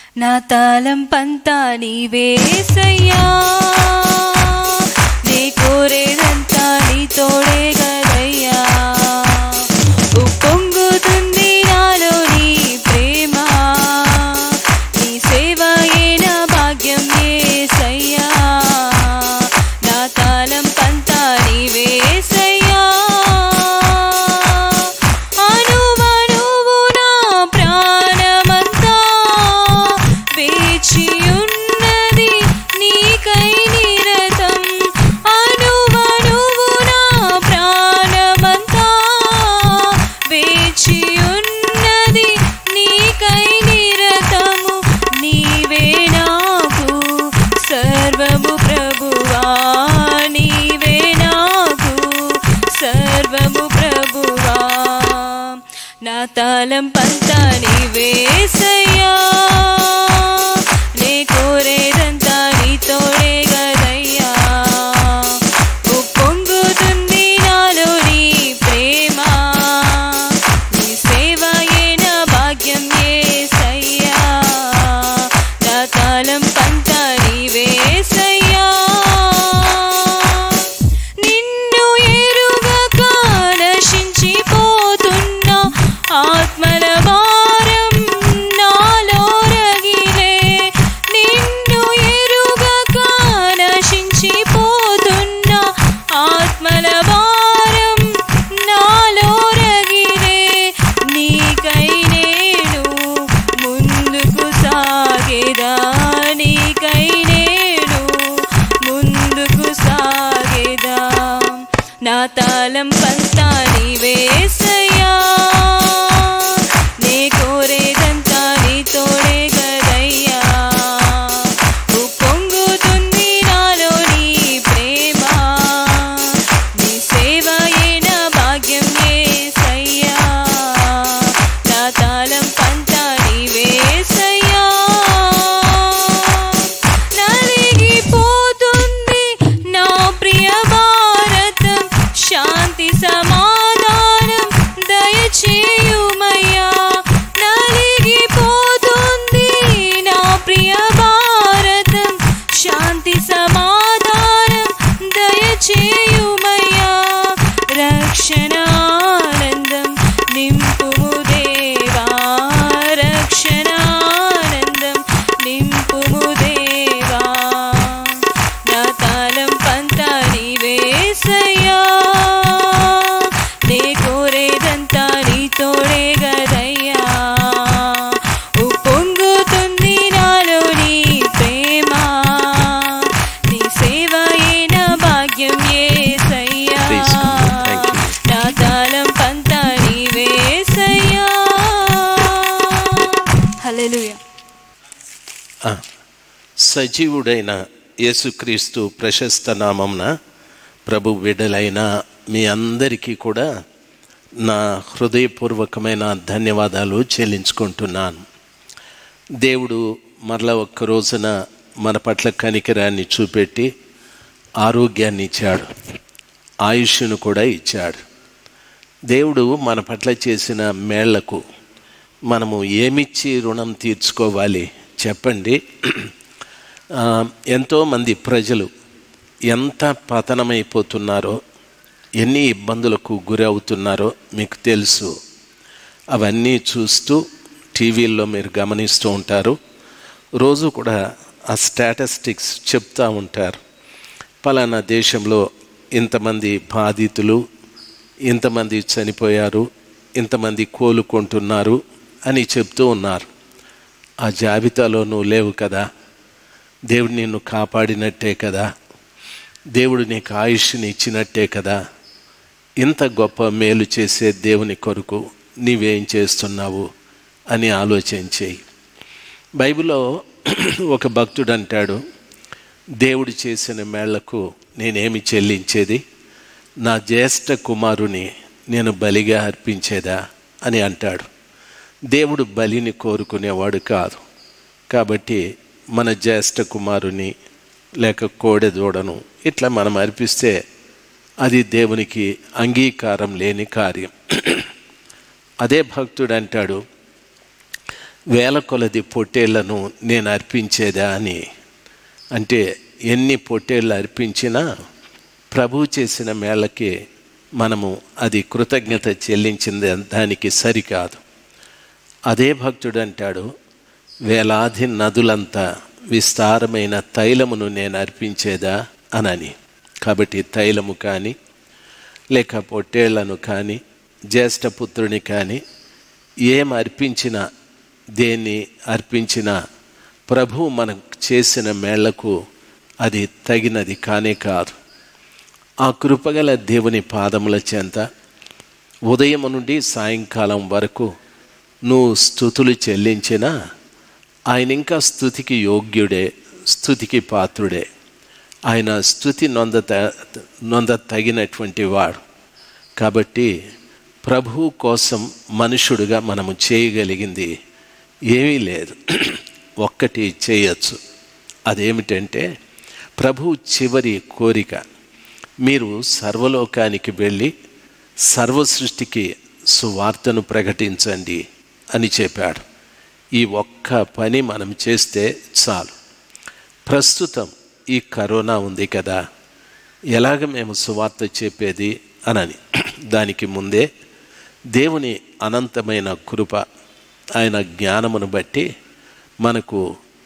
నా తాళంపంతా నీవేసయ్యా నీ కోరేదంతా నీ తోడే గదయ్యా ఉప్పొంగుతుంది నాలో నీ ప్రేమ నీ సేవయే నా భాగ్యం ఏసయ్యా నా తాళంపంతా నీవేసయ్యా అనువనువు నా ప్రాణమంతా వేచియున్నది నీకై నిరతం అనువనువు నా ప్రాణమంతా వేచియున్నది నీకై నిరతము నీవే నాకు సర్వము ప్రభువా నీవే నాకు సర్వము ప్రభువా నా తాళం పంత నీవేసయ్యా నే కోరేదంతా నీ తోడే గదయ్యా ఉప్పొంగుతుంది నాలో నీ ప్రేమ నీ సేవయే నా భాగ్యం ఏసయ్యా నా తాళం పంత నీవేసయ్యా నిన్ను ఎరుగక నశించిపోతున్న ఆత్మల భారం నాలో రగిలే నిన్ను ఎరుగక నశించిపోతున్న ఆత్మల భారం నాలో రగిలే నీకై నేను ముందుకు సాగేదా నీకై నేను ముందుకు సాగేదా నా తాళం పంతా నీవేసయ్యా నే కోరేదంతా నీ తోడే గదయ్యా ఉప్పొంగుతుంది నాలో నీ ప్రేమ నీ సేవయే నా భాగ్యం ఏసయ్యా నా తాళం పంతా నీవేసయ్యా నలిగిపోతుంది నా ప్రియ భారతం శాంతి సమాధానం దయచేయుమయ్యా నలిగిపోతుంది నా ప్రియ భారతం శాంతి సమాధానం దయచేయుమయ్యా రక్షణ ఆనందం నింపుము దేవా రక్షణ ఆనందం నింపుము దేవా నా తాళం పంత నీవేసయ్యా నే కోరేదంతా నీ తోడే గదయ్యా ఉప్పొంగుతుంది నాలో నీ ప్రేమ నీ సేవయే నా భాగ్యం ఏసయ్యా Praise God. Thank you. నా తాళం పంత నీవేసయ్యా హల్లెలూయా ఆ, సజీవుడైన యేసుక్రీస్తు ప్రశస్త నామంన ప్రభు విడలైన మీ అందరికీ కూడా నా హృదయపూర్వకమైన ధన్యవాదాలు చెల్లించుకుంటున్నాను దేవుడు మరలా ఒక్క రోజున మన పట్ల కనికరాన్ని చూపెట్టి ఆరోగ్యాన్ని ఇచ్చాడు ఆయుష్ను కూడా ఇచ్చాడు దేవుడు మన పట్ల చేసిన మేళ్లకు మనము ఏమిచ్చి రుణం తీర్చుకోవాలి చెప్పండి ఆ, ఎంతోమంది ప్రజలు ఎంత పతనమైపోతున్నారో ఎన్ని ఇబ్బందులకు గురి అవుతున్నారో మీకు తెలుసు అవన్నీ చూస్తూ టీవీల్లో మీరు గమనిస్తూ ఉంటారు రోజు కూడా ఆ స్టాటిస్టిక్స్ చెప్తూ ఉంటారు పలానా దేశంలో ఇంతమంది బాధితులు ఇంతమంది చనిపోయారు ఇంతమంది కోలుకుంటున్నారు అని చెప్తూ ఉన్నారు ఆ జాబితాలో నువ్వు లేవు కదా దేవుడు నిన్ను కాపాడినట్టే కదా దేవుడు నీకు ఆయుష్ని ఇచ్చినట్టే కదా ఇంత గొప్ప మేలు చేసే దేవుని కొరకు నీవేం చేస్తున్నావు అని ఆలోచించేయి బైబిల్లో ఒక భక్తుడు అంటాడు దేవుడు చేసిన మేళ్లకు నేనేమి చెల్లించేది నా జ్యేష్ఠ కుమారుని నేను బలిగా అర్పించేదా అని అంటాడు దేవుడు బలిని కోరుకునేవాడు కాదు కాబట్టి మన జ్యేష్ఠ కుమారుని లేక కోడె దూడను ఇట్లా మనం అర్పిస్తే అది దేవునికి అంగీకారం లేని కార్యం అదే భక్తుడు అంటాడు వేల కొలది పొట్టేళ్లను నేను అర్పించేదా అని అంటే ఎన్ని పొట్టేళ్ళు అర్పించినా ప్రభు చేసిన మేళకి మనము అది కృతజ్ఞత చెల్లించింది దానికి సరికాదు అదే భక్తుడు అంటాడు వేలాది నదులంతా విస్తారమైన తైలమును నేను అర్పించేదా అనని కాబట్టి తైలము కానీ లేక పొట్టేళ్లను కానీ జ్యేష్ఠపుత్రుని కానీ ఏం అర్పించినా దేన్ని అర్పించినా ప్రభు మనకు చేసిన మేళ్లకు అది తగినది కానే కాదు ఆ కృపగల దేవుని పాదముల చెంత ఉదయం నుండి సాయంకాలం వరకు నువ్వు స్థుతులు చెల్లించినా ఆయన ఇంకా స్థుతికి యోగ్యుడే స్థుతికి పాత్రుడే ఆయన స్థుతి నొంద నొంద తగినటువంటి వాడు కాబట్టి ప్రభు కోసం మనుషుడుగా మనము చేయగలిగింది ఏమీ లేదు ఒక్కటి చేయొచ్చు అదేమిటంటే ప్రభు చివరి కోరిక మీరు సర్వలోకానికి వెళ్ళి సర్వ సృష్టికి సువార్తను ప్రకటించండి అని చెప్పాడు ఈ ఒక్క పని మనం చేస్తే చాలు ప్రస్తుతం ఈ కరోనా ఉంది కదా ఎలాగ మేము సువార్త చెప్పేది అనని దానికి ముందే దేవుని అనంతమైన కృప ఆయన జ్ఞానమును బట్టి మనకు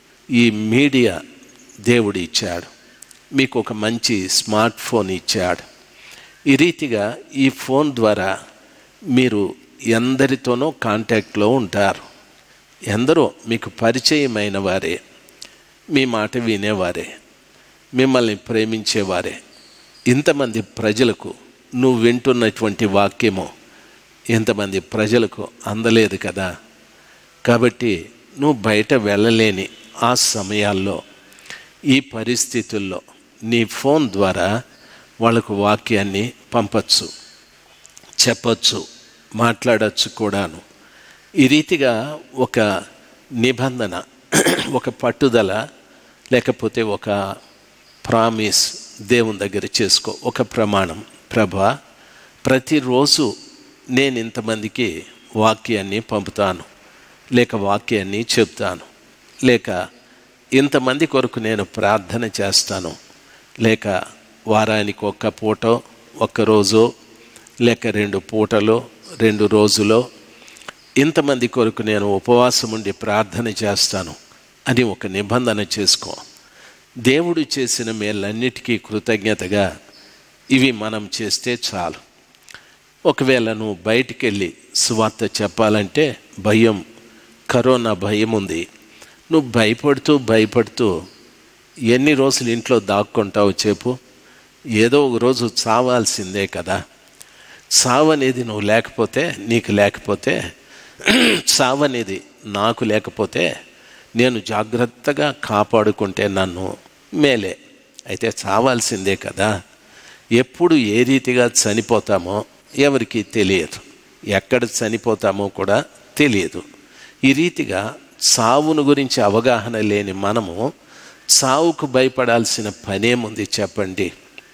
ఈ మీడియా దేవుడు ఇచ్చాడు మీకు ఒక మంచి స్మార్ట్ ఫోన్ ఇచ్చాడు ఈ రీతిగా ఈ ఫోన్ ద్వారా మీరు ఎందరితోనో కాంటాక్ట్లో ఉంటారు ఎందరో మీకు పరిచయమైన వారే మీ మాట వినేవారే మిమ్మల్ని ప్రేమించేవారే ఇంతమంది ప్రజలకు నువ్వు వింటున్నటువంటి వాక్యము ఇంతమంది ప్రజలకు అందలేదు కదా కాబట్టి నువ్వు బయట వెళ్ళలేని ఆ సమయాల్లో ఈ పరిస్థితుల్లో నీ ఫోన్ ద్వారా వాళ్ళకు వాక్యాన్ని పంపచ్చు చెప్పచ్చు మాట్లాడచ్చు కూడాను ఈ రీతిగా ఒక నిబంధన ఒక పట్టుదల లేకపోతే ఒక ప్రామిస్ దేవుని దగ్గర చేసుకో ఒక ప్రమాణం ప్రభా ప్రతిరోజు నేను ఇంతమందికి వాక్యాన్ని పంపుతాను లేక వాక్యాన్ని చెప్తాను లేక ఇంతమంది కొరకు నేను ప్రార్థన చేస్తాను లేక వారానికి ఒక్క పూట ఒక్క రోజు లేక రెండు పూటలో రెండు రోజులో ఇంతమంది కొరకు నేను ఉపవాసం ఉండి ప్రార్థన చేస్తాను అని ఒక నిబంధన చేసుకో దేవుడు చేసిన మేలన్నిటికీ కృతజ్ఞతగా ఇవి మనం చేస్తే చాలు ఒకవేళ నువ్వు బయటికి వెళ్ళి సువార్త చెప్పాలంటే భయం కరోనా భయం ఉంది నువ్వు భయపడుతూ భయపడుతూ ఎన్ని రోజులు ఇంట్లో దాక్కుంటావు చెప్పు ఏదో ఒక రోజు చావాల్సిందే కదా చావు అనేది నువ్వు లేకపోతే నీకు లేకపోతే చావు అనేది నాకు లేకపోతే నేను జాగ్రత్తగా కాపాడుకుంటే నన్ను మేలే అయితే చావాల్సిందే కదా ఎప్పుడు ఏ రీతిగా చనిపోతామో ఎవరికి తెలియదు ఎక్కడ చనిపోతామో కూడా తెలియదు ఈ రీతిగా చావును గురించి అవగాహన లేని మనము చావుకు భయపడాల్సిన పనేముంది చెప్పండి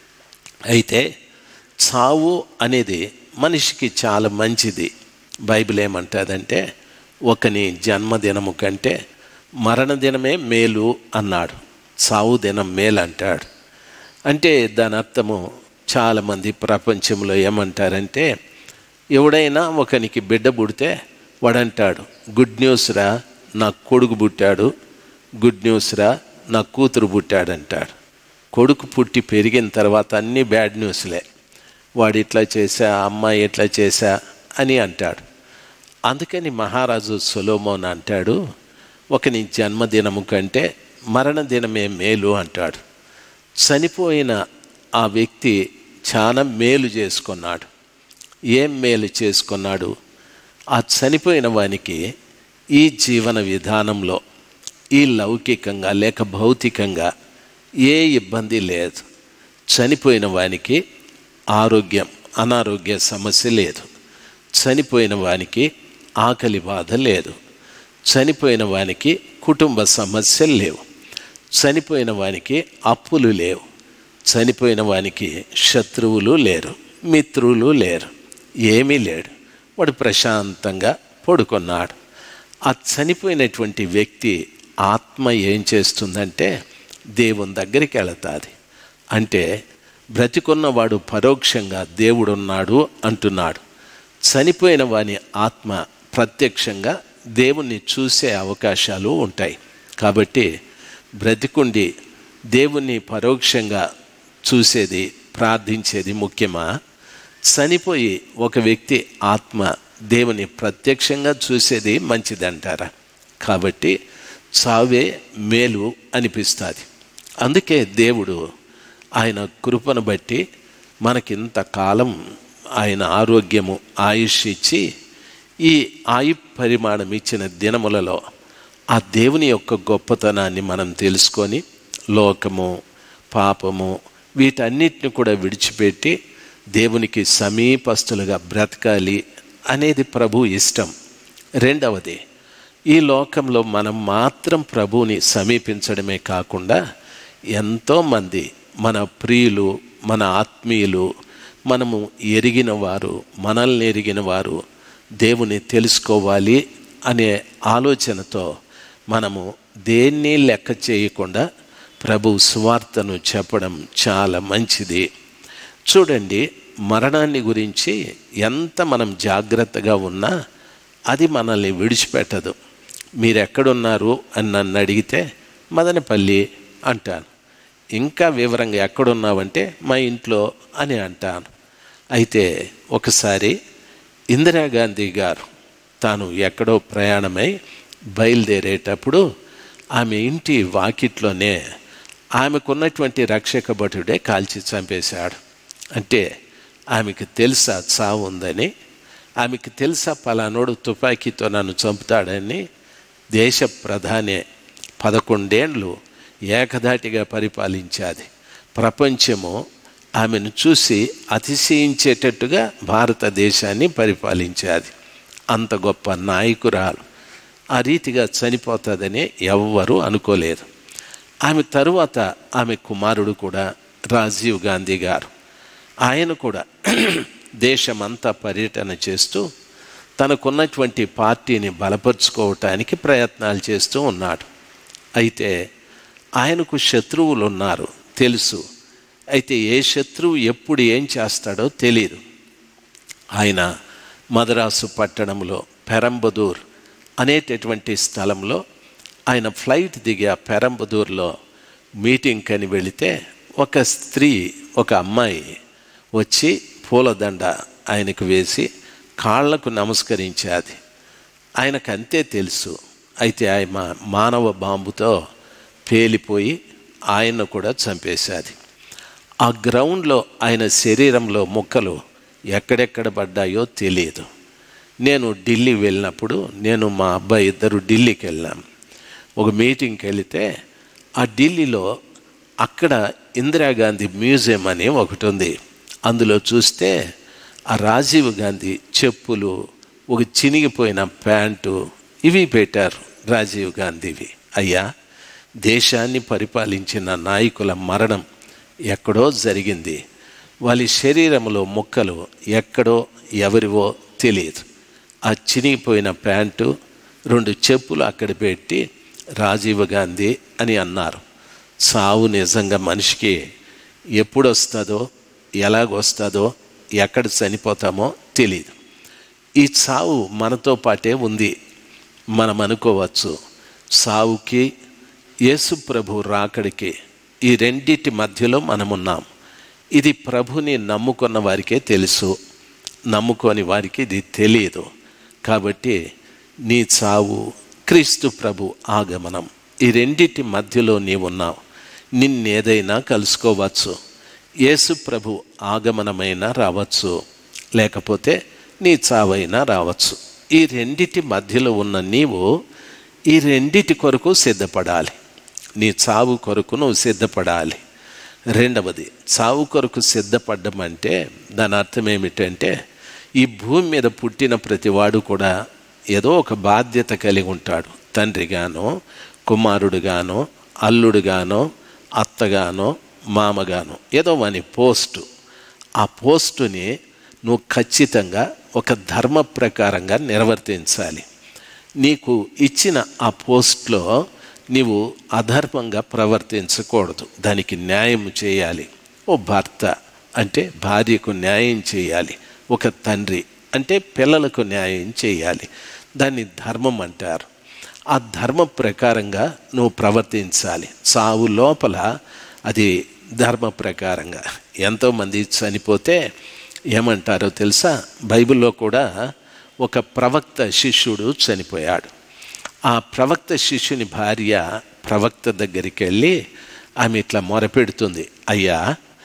అయితే చావు అనేది మనిషికి చాలా మంచిది బైబిల్ ఏమంటుందంటే ఒకని జన్మదినము కంటే మరణదినమే మేలు అన్నాడు చావు దినం మేలు అంటాడు అంటే దాని అర్థము చాలామంది ప్రపంచంలో ఏమంటారంటే ఎవడైనా ఒకనికి బిడ్డ పుడితే వాడంటాడు గుడ్ న్యూస్ రా నా కొడుకు పుట్టాడు గుడ్ న్యూస్ రా నా కూతురు పుట్టాడు అంటాడు కొడుకు పుట్టి పెరిగిన తర్వాత అన్నీ బ్యాడ్ న్యూస్లే వాడు ఇట్లా చేశా అమ్మాయి ఇట్లా చేశా అని అంటాడు అందుకని మహారాజు సొలోమోన్ అంటాడు ఒకని జన్మదినము కంటే మరణదినమే మేలు అంటాడు చనిపోయిన ఆ వ్యక్తి చాలా మేలు చేసుకున్నాడు ఏం మేలు చేసుకున్నాడు ఆ చనిపోయిన వానికి ఈ జీవన విధానంలో ఈ లౌకికంగా లేక భౌతికంగా ఏ ఇబ్బంది లేదు చనిపోయిన వానికి ఆరోగ్యం అనారోగ్య సమస్య లేదు చనిపోయిన వానికి ఆకలి బాధ లేదు చనిపోయిన వానికి కుటుంబ సమస్యలు లేవు చనిపోయిన వానికి అప్పులు లేవు చనిపోయిన వానికి శత్రువులు లేరు మిత్రులు లేరు ఏమీ లేడు వాడు ప్రశాంతంగా పడుకున్నాడు ఆ చనిపోయినటువంటి వ్యక్తి ఆత్మ ఏం చేస్తుందంటే దేవుని దగ్గరికి వెళతాది అంటే బ్రతికున్నవాడు పరోక్షంగా దేవుడున్నాడు అంటున్నాడు చనిపోయిన వాని ఆత్మ ప్రత్యక్షంగా దేవుణ్ణి చూసే అవకాశాలు ఉంటాయి కాబట్టి బ్రతికుండి దేవుణ్ణి పరోక్షంగా చూసేది ప్రార్థించేది ముఖ్యమా చనిపోయి ఒక వ్యక్తి ఆత్మ దేవుని ప్రత్యక్షంగా చూసేది మంచిదంటారా కాబట్టి చావే మేలు అనిపిస్తుంది అందుకే దేవుడు ఆయన కృపను బట్టి మనకింత కాలం ఆయన ఆరోగ్యము ఆయుష్ ఇచ్చి ఈ ఆయు పరిమాణం ఇచ్చిన దినములలో ఆ దేవుని యొక్క గొప్పతనాన్ని మనం తెలుసుకొని లోకము పాపము వీటన్నిటిని కూడా విడిచిపెట్టి దేవునికి సమీపస్తులుగా బ్రతకాలి అనేది ప్రభు ఇష్టం రెండవది ఈ లోకంలో మనం మాత్రం ప్రభువుని సమీపించడమే కాకుండా ఎంతోమంది మన ప్రియులు మన ఆత్మీయులు మనము ఎరిగిన వారు మనల్ని ఎరిగిన వారు దేవుని తెలుసుకోవాలి అనే ఆలోచనతో మనము దేన్ని లెక్క చేయకుండా ప్రభు సువార్తను చెప్పడం చాలా మంచిది చూడండి మరణాన్ని గురించి ఎంత మనం జాగ్రత్తగా ఉన్నా అది మనల్ని విడిచిపెట్టదు మీరు ఎక్కడున్నారు అని నన్ను అడిగితే మదనపల్లి అంటాను ఇంకా వివరంగా ఎక్కడున్నావంటే మా ఇంట్లో అని అంటాను అయితే ఒకసారి ఇందిరాగాంధీ గారు తాను ఎక్కడో ప్రయాణమై బయలుదేరేటప్పుడు ఆమె ఇంటి వాకిట్లోనే ఆమెకున్నటువంటి రక్షక భటుడే కాల్చి చంపేశాడు అంటే ఆమెకు తెలుసా చావు ఉందని ఆమెకు తెలుసా పలానోడు తుపాకీతో నన్ను చంపుతాడని దేశ ప్రధాని పదకొండేండ్లు ఏకధాటిగా పరిపాలించాది ప్రపంచము ఆమెను చూసి అతిశయించేటట్టుగా భారతదేశాన్ని పరిపాలించాది అంత గొప్ప నాయకురాలు ఆ రీతిగా చనిపోతుందని ఎవ్వరూ అనుకోలేదు ఆమె తరువాత ఆమె కుమారుడు కూడా రాజీవ్ గాంధీ గారు ఆయన కూడా దేశమంతా పర్యటన చేస్తూ తనకున్నటువంటి పార్టీని బలపరుచుకోవటానికి ప్రయత్నాలు చేస్తూ ఉన్నాడు అయితే ఆయనకు శత్రువులు ఉన్నారు తెలుసు అయితే ఏ శత్రువు ఎప్పుడు ఏం చేస్తాడో తెలియదు ఆయన మద్రాసు పట్టణంలో పెరంబదూర్ అనేటటువంటి స్థలంలో ఆయన ఫ్లైట్ దిగి ఆ పెరంబదూర్లో మీటింగ్ అని వెళితే ఒక స్త్రీ ఒక అమ్మాయి వచ్చి పూలదండ ఆయనకు వేసి కాళ్లకు నమస్కరించేది ఆయనకు అంతే తెలుసు అయితే ఆయన మానవ బాంబుతో పేలిపోయి ఆయన కూడా చంపేశాది ఆ గ్రౌండ్లో ఆయన శరీరంలో ముక్కలు ఎక్కడెక్కడ పడ్డాయో తెలియదు నేను ఢిల్లీ వెళ్ళినప్పుడు నేను మా అబ్బాయి ఇద్దరు ఢిల్లీకి వెళ్ళాం ఒక మీటింగ్కి వెళితే ఆ ఢిల్లీలో అక్కడ ఇందిరాగాంధీ మ్యూజియం అని ఒకటి ఉంది అందులో చూస్తే ఆ రాజీవ్ గాంధీ చెప్పులు ఒక చినిగిపోయిన ప్యాంటు ఇవి పెట్టారు రాజీవ్ గాంధీవి అయ్యా దేశాన్ని పరిపాలించిన నాయకుల మరణం ఎక్కడో జరిగింది వాళ్ళ శరీరంలో ముక్కలు ఎక్కడో ఎవరివో తెలియదు ఆ చినిగిపోయిన ప్యాంటు రెండు చెప్పులు అక్కడ పెట్టి రాజీవ్ గాంధీ అని అన్నారు సావు నిజంగా మనిషికి ఎప్పుడు వస్తుందో ఎలాగొస్తుందో ఎక్కడ చనిపోతామో తెలియదు ఈ చావు మనతో పాటే ఉంది మనం అనుకోవచ్చు సావుకి యేసు ప్రభు రాకడికి ఈ రెండిటి మధ్యలో మనమున్నాం ఇది ప్రభుని నమ్ముకున్న వారికే తెలుసు నమ్ముకోని వారికి ఇది తెలియదు కాబట్టి నీ చావు క్రీస్తు ప్రభు ఆగమనం ఈ రెండిటి మధ్యలో నీవున్నావు నిన్నేదైనా కలుసుకోవచ్చు యేసు ప్రభు ఆగమనమైనా రావచ్చు లేకపోతే నీ చావైనా రావచ్చు ఈ రెండిటి మధ్యలో ఉన్న నీవు ఈ రెండిటి కొరకు సిద్ధపడాలి నీ చావు కొరకు నువ్వు సిద్ధపడాలి రెండవది చావు కొరకు సిద్ధపడ్డం అంటే దాని అర్థం ఏమిటంటే ఈ భూమి మీద పుట్టిన ప్రతివాడు కూడా ఏదో ఒక బాధ్యత కలిగి ఉంటాడు తండ్రిగానో కుమారుడుగానో అల్లుడుగానో అత్తగానో మామగానో ఏదో వాని పోస్టు ఆ పోస్టుని నువ్వు ఖచ్చితంగా ఒక ధర్మ ప్రకారంగా నిర్వర్తించాలి నీకు ఇచ్చిన ఆ పోస్ట్లో నీవు అధర్మంగా ప్రవర్తించకూడదు దానికి న్యాయం చేయాలి ఓ భర్త అంటే భార్యకు న్యాయం చేయాలి ఒక తండ్రి అంటే పిల్లలకు న్యాయం చేయాలి దాన్ని ధర్మం అంటారు ఆ ధర్మ ప్రకారంగా నువ్వు ప్రవర్తించాలి చావు లోపల అది ధర్మ ప్రకారంగా ఎంతోమంది చనిపోతే ఏమంటారో తెలుసా బైబిల్లో కూడా ఒక ప్రవక్త శిష్యుడు చనిపోయాడు ఆ ప్రవక్త శిష్యుని భార్య ప్రవక్త దగ్గరికి వెళ్ళి ఆమె ఇట్లా మొరపెడుతుంది అయ్యా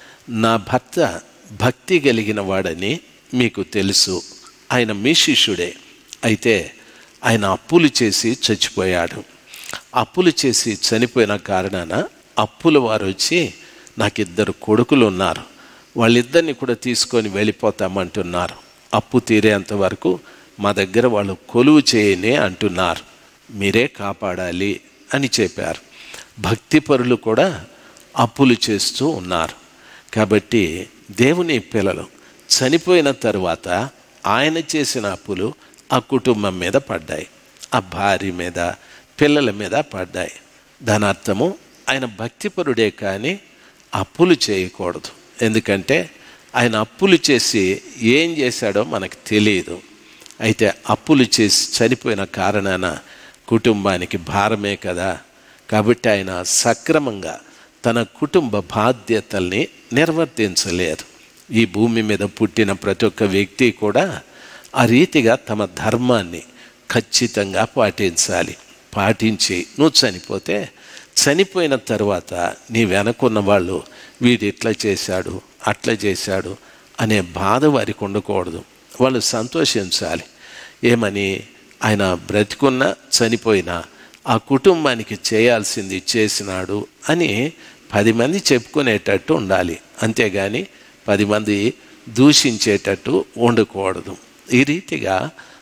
నా భర్త భక్తి కలిగిన వాడని మీకు తెలుసు ఆయన మీ శిష్యుడే అయితే ఆయన అప్పులు చేసి చచ్చిపోయాడు అప్పులు చేసి చనిపోయిన కారణాన అప్పుల వారు వచ్చి నాకు ఇద్దరు కొడుకులు ఉన్నారు వాళ్ళిద్దరిని కూడా తీసుకొని వెళ్ళిపోతామంటున్నారు అప్పు తీరేంత వరకు మా దగ్గర వాళ్ళు కొలువు చేయని అంటున్నారు మీరే కాపాడాలి అని చెప్పారు భక్తిపరులు కూడా అప్పులు చేస్తూ ఉన్నారు కాబట్టి దేవుని పిల్లలు చనిపోయిన తరువాత ఆయన చేసిన అప్పులు ఆ కుటుంబం మీద పడ్డాయి ఆ భార్య మీద పిల్లల మీద పడ్డాయి దాని అర్థము ఆయన భక్తిపరుడే కానీ అప్పులు చేయకూడదు ఎందుకంటే ఆయన అప్పులు చేసి ఏం చేశాడో మనకు తెలియదు అయితే అప్పులు చేసి చనిపోయిన కారణాన కుటుంబానికి భారమే కదా కాబట్టి ఆయన సక్రమంగా తన కుటుంబ బాధ్యతల్ని నిర్వర్తించలేరు ఈ భూమి మీద పుట్టిన ప్రతి ఒక్క వ్యక్తి కూడా ఆ రీతిగా తమ ధర్మాన్ని ఖచ్చితంగా పాటించాలి పాటించి నువ్వు చనిపోతే చనిపోయిన తర్వాత నీ వెనకున్న వాళ్ళు వీడు ఇట్లా చేశాడు అట్లా చేశాడు అనే బాధ వారికి ఉండకూడదు వాళ్ళు సంతోషించాలి ఏమని ఆయన బ్రతికున్నా చనిపోయినా ఆ కుటుంబానికి చేయాల్సింది చేసినాడు అని పది మంది చెప్పుకునేటట్టు ఉండాలి అంతేగాని పది మంది దూషించేటట్టు ఉండకూడదు ఈ రీతిగా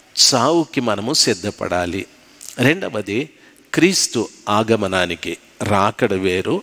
చావుకి మనము సిద్ధపడాలి రెండవది క్రీస్తు ఆగమనానికి రాకడ వేరు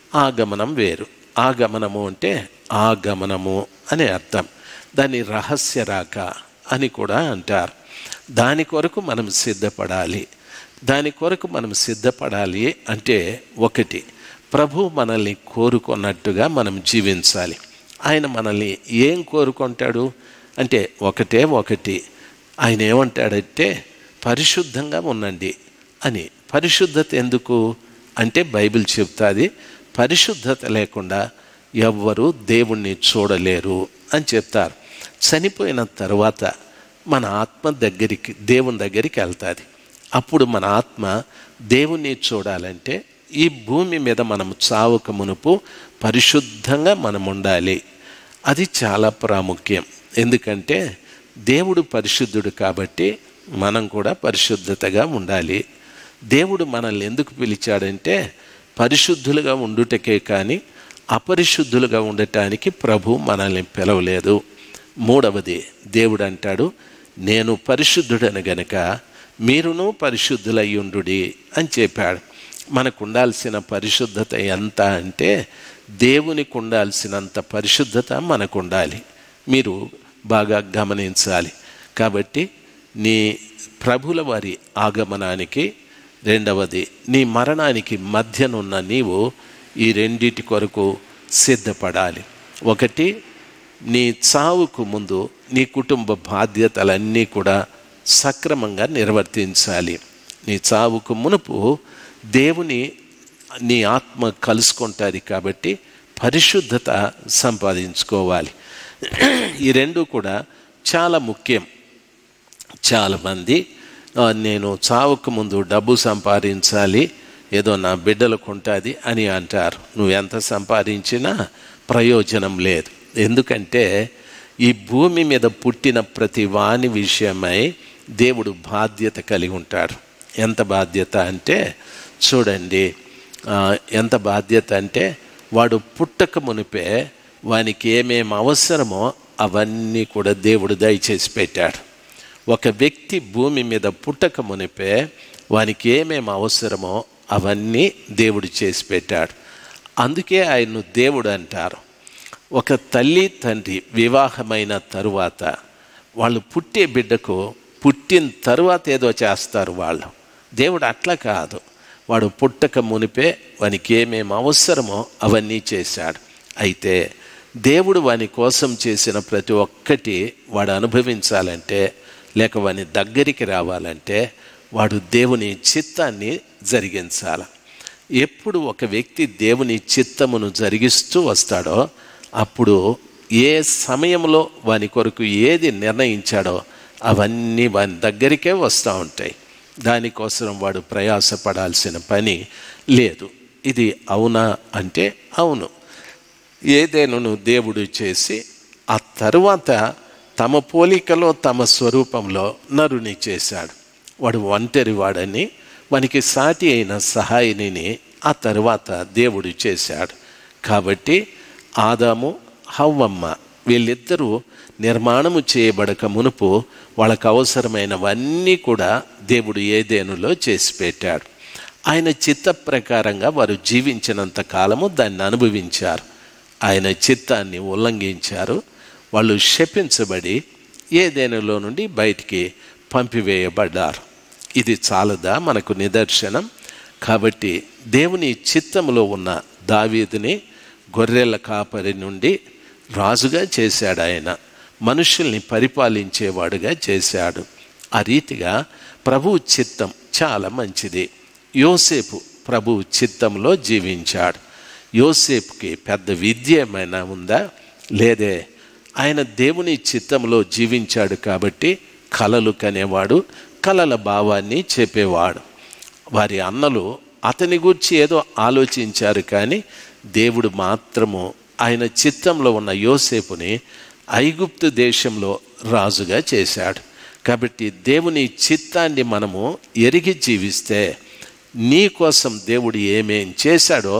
ఆగమనం వేరు ఆగమనము అంటే ఆగమనము అనే అర్థం దాన్ని రహస్య రాక అని కూడా అంటారు దాని కొరకు మనం సిద్ధపడాలి దాని కొరకు మనం సిద్ధపడాలి అంటే ఒకటి ప్రభు మనల్ని కోరుకున్నట్టుగా మనం జీవించాలి ఆయన మనల్ని ఏం కోరుకుంటాడు అంటే ఒకటే ఒకటి ఆయన ఏమంటాడంటే పరిశుద్ధంగా ఉండండి అని పరిశుద్ధత ఎందుకు అంటే బైబిల్ చెప్తాది పరిశుద్ధత లేకుండా ఎవ్వరూ దేవుణ్ణి చూడలేరు అని చెప్తారు చనిపోయిన తర్వాత మన ఆత్మ దగ్గరికి దేవుని దగ్గరికి వెళ్తుంది అప్పుడు మన ఆత్మ దేవుణ్ణి చూడాలంటే ఈ భూమి మీద మనం చావక మునుపు పరిశుద్ధంగా మనం ఉండాలి అది చాలా ప్రాముఖ్యం ఎందుకంటే దేవుడు పరిశుద్ధుడు కాబట్టి మనం కూడా పరిశుద్ధతగా ఉండాలి దేవుడు మనల్ని ఎందుకు పిలిచాడంటే పరిశుద్ధులుగా ఉండుటకే కానీ అపరిశుద్ధులుగా ఉండటానికి ప్రభు మనల్ని పిలవలేదు మూడవది దేవుడు అంటాడు నేను పరిశుద్ధుడని గనక మీరును పరిశుద్ధులయ్యుండు అని చెప్పాడు మనకు ఉండాల్సిన పరిశుద్ధత ఎంత అంటే దేవునికి ఉండాల్సినంత పరిశుద్ధత మనకు ఉండాలి మీరు బాగా గమనించాలి కాబట్టి నీ ప్రభుల వారి ఆగమనానికి రెండవది నీ మరణానికి మధ్యనున్న నీవు ఈ రెండిటి కొరకు సిద్ధపడాలి ఒకటి నీ చావుకు ముందు నీ కుటుంబ బాధ్యతలన్నీ కూడా సక్రమంగా నిర్వర్తించాలి నీ చావుకు మునుపు దేవుని నీ ఆత్మ కలుసుకుంటుంది కాబట్టి పరిశుద్ధత సంపాదించుకోవాలి ఈ రెండు కూడా చాలా ముఖ్యం చాలామంది "ఆ, నేను చావుకు ముందు డబ్బు సంపాదించాలి ఏదో నా బిడ్డలకు ఉంటుంది అని అంటారు నువ్వు ఎంత సంపాదించినా ప్రయోజనం లేదు ఎందుకంటే ఈ భూమి మీద పుట్టిన ప్రతి వాని విషయమై దేవుడు బాధ్యత కలిగి ఉంటాడు ఎంత బాధ్యత అంటే చూడండి ఆ, ఎంత బాధ్యత అంటే వాడు పుట్టక మునిపే వానికి ఏమేమి అవసరమో అవన్నీ కూడా దేవుడు దయచేసి పెట్టాడు ఒక వ్యక్తి భూమి మీద పుట్టక మునిపే వానికి ఏమేమి అవసరమో అవన్నీ దేవుడు చేసి పెట్టాడు అందుకే ఆయన్ను దేవుడు అంటారు ఒక తల్లి తండ్రి వివాహమైన తరువాత వాళ్ళు పుట్టే బిడ్డకు పుట్టిన తరువాత ఏదో చేస్తారు వాళ్ళు దేవుడు అట్లా కాదు వాడు పుట్టక మునిపే వానికి ఏమేమి అవసరమో అవన్నీ చేశాడు అయితే దేవుడు వాని కోసం చేసిన ప్రతి ఒక్కటి వాడు అనుభవించాలంటే లేక వాని దగ్గరికి రావాలంటే వాడు దేవుని చిత్తాన్ని జరిగించాలి ఎప్పుడు ఒక వ్యక్తి దేవుని చిత్తమును జరిగిస్తూ వస్తాడో అప్పుడు ఏ సమయంలో వాని కొరకు ఏది నిర్ణయించాడో అవన్నీ వాని దగ్గరికే వస్తూ ఉంటాయి దానికోసం వాడు ప్రయాసపడాల్సిన పని లేదు ఇది అవునా అంటే అవును ఏదేను దేవుడు చేసి ఆ తరువాత తమ పోలికలో తమ స్వరూపంలో నరుని చేశాడు వాడు ఒంటరి వాడని వానికి సాటి అయిన సహాయనిని ఆ తరువాత దేవుడు చేశాడు కాబట్టి ఆదాము హవ్వమ్మ వీళ్ళిద్దరూ నిర్మాణము చేయబడక మునుపు వాళ్ళకు అవసరమైనవన్నీ కూడా దేవుడు ఏదేనులో చేసి పెట్టాడు ఆయన చిత్త ప్రకారంగా వారు జీవించినంత కాలము దాన్ని అనుభవించారు ఆయన చిత్తాన్ని ఉల్లంఘించారు వాళ్ళు శపించబడి ఏదేనులో నుండి బయటికి పంపివేయబడ్డారు ఇది చాలదా మనకు నిదర్శనం కాబట్టి దేవుని చిత్తములో ఉన్న దావీదుని గొర్రెల కాపరి నుండి రాజుగా చేశాడు ఆయన మనుషుల్ని పరిపాలించేవాడుగా చేశాడు ఆ రీతిగా ప్రభు చిత్తం చాలా మంచిది యోసేపు ప్రభు చిత్తంలో జీవించాడు యోసేపుకి పెద్ద విద్య ఏమైనా ఉందా లేదే ఆయన దేవుని చిత్తంలో జీవించాడు కాబట్టి కలలు కనేవాడు కలల భావాన్ని చెప్పేవాడు వారి అన్నలు అతని గురించి ఏదో ఆలోచించారు కానీ దేవుడు మాత్రము ఆయన చిత్తంలో ఉన్న యోసేపుని ఐగుప్తు దేశంలో రాజుగా చేశాడు కాబట్టి దేవుని చిత్తాన్ని మనము ఎరిగి జీవిస్తే నీ కోసం దేవుడు ఏమేం చేశాడో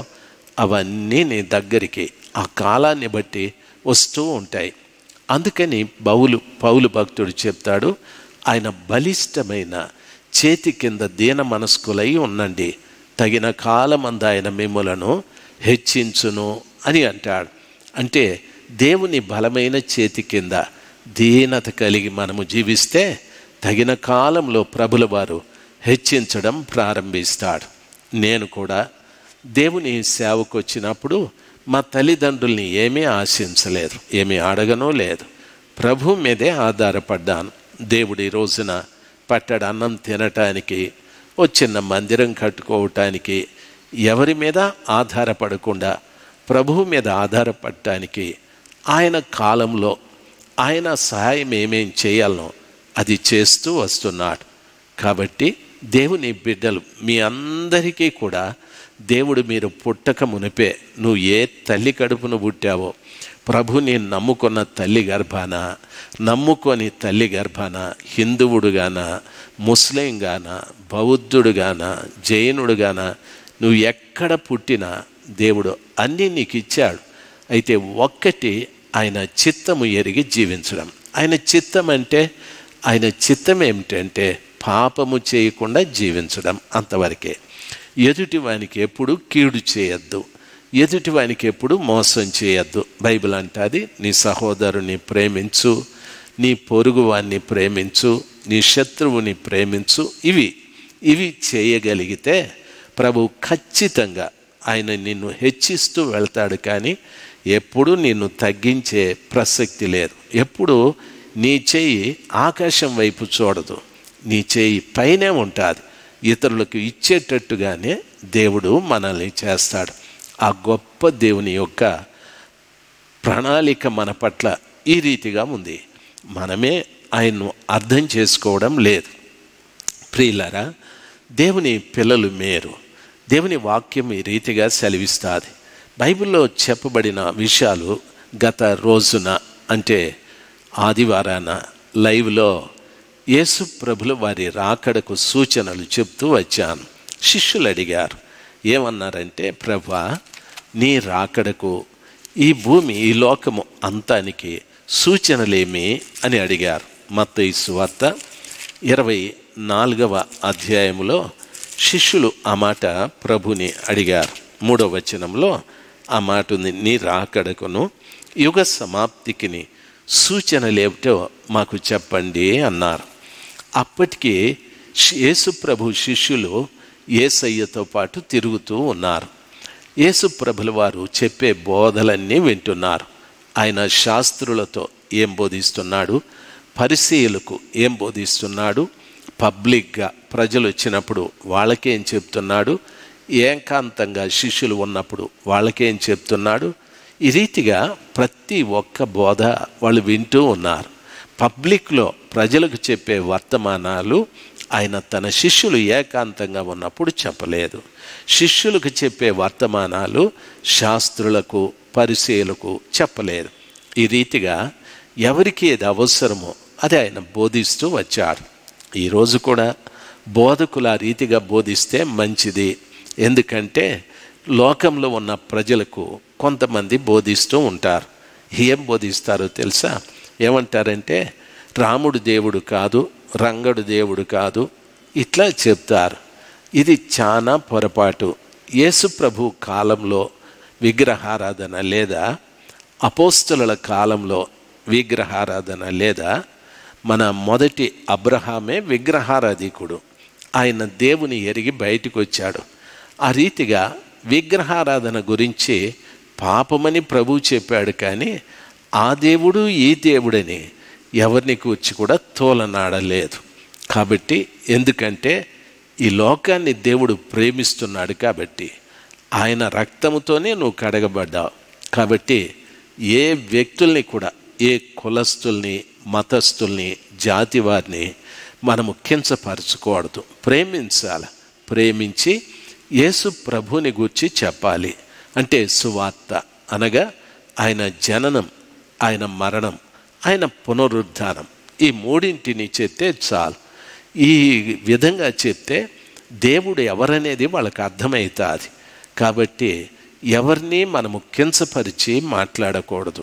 అవన్నీ నీ దగ్గరికి ఆ కాలాన్ని బట్టి వస్తూ ఉంటాయి అందుకని బౌలు పౌలు భక్తుడు చెప్తాడు ఆయన బలిష్టమైన చేతి కింద దీన మనస్కులై ఉండండి తగిన కాలమంద ఆయన మిమ్ములను హెచ్చించును అని అంటాడు అంటే దేవుని బలమైన చేతి కింద దీనత కలిగి మనము జీవిస్తే తగిన కాలంలో ప్రభుల వారు హెచ్చించడం ప్రారంభిస్తాడు నేను కూడా దేవుని సేవకు వచ్చినప్పుడు మా తల్లిదండ్రుల్ని ఏమీ ఆశించలేదు ఏమీ అడగనూ లేదు ప్రభు మీదే ఆధారపడ్డాను దేవుడి రోజున పట్టడు అన్నం తినటానికి ఓ చిన్న మందిరం కట్టుకోవటానికి ఎవరి మీద ఆధారపడకుండా ప్రభువు మీద ఆధారపడటానికి ఆయన కాలంలో ఆయన సహాయం ఏమేం చేయాలనో అది చేస్తూ వస్తున్నాడు కాబట్టి దేవుని బిడ్డలు మీ అందరికీ కూడా దేవుడు మీరు పుట్టక మునిపే నువ్వు ఏ తల్లి కడుపును పుట్టావో ప్రభుని నమ్ముకున్న తల్లి గర్భాన నమ్ముకొని తల్లి గర్భాన హిందువుడుగాన ముస్లింగాన బౌద్ధుడుగాన జైనుడుగాన నువ్వు ఎక్కడ పుట్టినా దేవుడు అన్నీ నీకు ఇచ్చాడు అయితే ఒక్కటి ఆయన చిత్తము ఎరిగి జీవించడం ఆయన చిత్తం అంటే ఆయన చిత్తం ఏమిటంటే పాపము చేయకుండా జీవించడం అంతవరకే ఎదుటి వానికి ఎప్పుడు కీడు చేయొద్దు ఎదుటి వానికి ఎప్పుడు మోసం చేయొద్దు బైబిల్ అంటాది నీ సహోదరుని ప్రేమించు నీ పొరుగు వాణ్ణి ప్రేమించు నీ శత్రువుని ప్రేమించు ఇవి ఇవి చేయగలిగితే ప్రభు ఖచ్చితంగా ఆయన నిన్ను హెచ్చిస్తూ వెళ్తాడు కానీ ఎప్పుడు నిన్ను తగ్గించే ప్రసక్తి లేదు ఎప్పుడు నీ చెయ్యి ఆకాశం వైపు చూడదు నీ చెయ్యి పైనే ఉంటుంది ఇతరులకు ఇచ్చేటట్టుగానే దేవుడు మనల్ని చేస్తాడు ఆ గొప్ప దేవుని యొక్క ప్రణాళిక మన పట్ల ఈ రీతిగా ఉంది మనమే ఆయన్ను అర్థం చేసుకోవడం లేదు ప్రియులరా దేవుని పిల్లలు మేరు దేవుని వాక్యం ఈ రీతిగా సెలవిస్తుంది బైబిల్లో చెప్పబడిన విషయాలు గత రోజున అంటే ఆదివారాన లైవ్లో యేసు ప్రభులు వారి రాకడకు సూచనలు చెప్తూ వచ్చాను శిష్యులు అడిగారు ఏమన్నారంటే ప్రభా నీ రాకడకు ఈ భూమి ఈ లోకము అంతానికి సూచనలేమి అని అడిగారు మత్తయి సువార్త ఇరవై నాలుగవ అధ్యాయంలో శిష్యులు ఆ మాట ప్రభుని అడిగారు మూడవ వచనంలో ఆ మాట ఉంది నీ రాకడకును యుగ సమాప్తికిని సూచనలేమిటో మాకు చెప్పండి అన్నారు అప్పటికి యేసు ప్రభు శిష్యులు ఏసయ్యతో పాటు తిరుగుతూ ఉన్నారు యేసు ప్రభుల వారు చెప్పే బోధలన్నీ వింటున్నారు ఆయన శాస్త్రులతో ఏం బోధిస్తున్నాడు పరిశీలకు ఏం బోధిస్తున్నాడు పబ్లిక్గా ప్రజలు వచ్చినప్పుడు వాళ్ళకేం చెప్తున్నాడు ఏకాంతంగా శిష్యులు ఉన్నప్పుడు వాళ్ళకేం చెప్తున్నాడు ఈ రీతిగా ప్రతి ఒక్క బోధ వాళ్ళు వింటూ ఉన్నారు పబ్లిక్లో ప్రజలకు చెప్పే వర్తమానాలు ఆయన తన శిష్యులు ఏకాంతంగా ఉన్నప్పుడు చెప్పలేదు శిష్యులకు చెప్పే వర్తమానాలు శాస్త్రులకు పరిశీలకు చెప్పలేదు ఈ రీతిగా ఎవరికి ఏది అవసరమో అది ఆయన బోధిస్తూ వచ్చారు ఈరోజు కూడా బోధకులు ఆ రీతిగా బోధిస్తే మంచిది ఎందుకంటే లోకంలో ఉన్న ప్రజలకు కొంతమంది బోధిస్తూ ఉంటారు ఏం బోధిస్తారో తెలుసా ఏమంటారంటే రాముడు దేవుడు కాదు రంగడు దేవుడు కాదు ఇట్లా చెప్తారు ఇది చాలా పొరపాటు యేసు ప్రభు కాలంలో విగ్రహారాధన లేదా అపోస్తుల కాలంలో విగ్రహారాధన లేదా మన మొదటి అబ్రహామే విగ్రహారాధికుడు ఆయన దేవుని ఎరిగి బయటకు వచ్చాడు ఆ రీతిగా విగ్రహారాధన గురించి పాపమని ప్రభు చెప్పాడు కానీ ఆ దేవుడు ఈ దేవుడని ఎవరిని కూర్చి కూడా తోలనాడలేదు కాబట్టి ఎందుకంటే ఈ లోకాన్ని దేవుడు ప్రేమిస్తున్నాడు కాబట్టి ఆయన రక్తముతోనే నువ్వు కడగబడ్డావు కాబట్టి ఏ వ్యక్తుల్ని కూడా ఏ కులస్తుల్ని మతస్థుల్ని జాతి వారిని మనము కించపరచకూడదు ప్రేమించాలి ప్రేమించి యేసు ప్రభుని గూర్చి చెప్పాలి అంటే సువార్త అనగా ఆయన జననం ఆయన మరణం ఆయన పునరుద్ధానం ఈ మూడింటిని చెప్తే చాలు ఈ విధంగా చెప్తే దేవుడు ఎవరనేది వాళ్ళకి అర్థమవుతుంది కాబట్టి ఎవరిని మనము కించపరిచి మాట్లాడకూడదు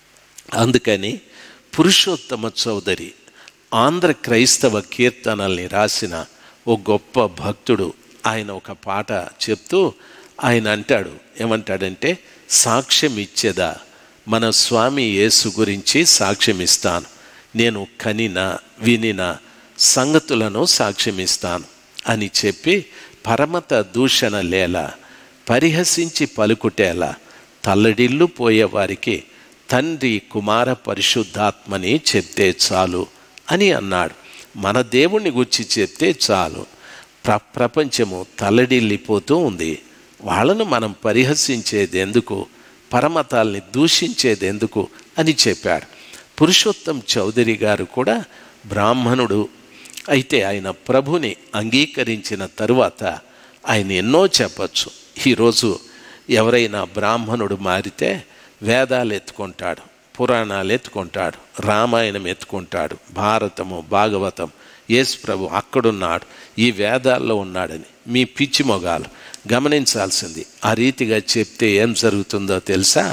అందుకని పురుషోత్తమ చౌదరి ఆంధ్ర క్రైస్తవ కీర్తనల్ని రాసిన ఓ గొప్ప భక్తుడు ఆయన ఒక పాట చెప్తూ ఆయన అంటాడు ఏమంటాడంటే సాక్ష్యం ఇచ్చేదా మన స్వామి యేసు గురించి సాక్ష్యం ఇస్తాను నేను కనిన వినిన సంగతులను సాక్ష్యమిస్తాను అని చెప్పి పరమత దూషణ లేలా పరిహసించి పలుకుటేలా తల్లడిల్లు పోయేవారికి తండ్రి కుమార పరిశుద్ధాత్మని చెప్తే చాలు అని అన్నాడు మన దేవుణ్ణి గుర్చి చెప్తే చాలు ప్ర ప్రపంచము తల్లడిల్లిపోతూ ఉంది వాళ్ళను మనం పరిహసించేది ఎందుకు పరమతాల్ని దూషించేది ఎందుకు అని చెప్పాడు పురుషోత్తం చౌదరి గారు కూడా బ్రాహ్మణుడు అయితే ఆయన ప్రభుని అంగీకరించిన తరువాత ఆయన ఎన్నో చెప్పచ్చు ఈరోజు ఎవరైనా బ్రాహ్మణుడు మారితే వేదాలు ఎత్తుకుంటాడు పురాణాలు ఎత్తుకుంటాడు రామాయణం ఎత్తుకుంటాడు భారతము భాగవతం యేసు ప్రభు అక్కడున్నాడు ఈ వేదాల్లో ఉన్నాడని మీ పిచ్చి మొగాలు గమనించాల్సింది ఆ రీతిగా చెప్తే ఏం జరుగుతుందో తెలుసా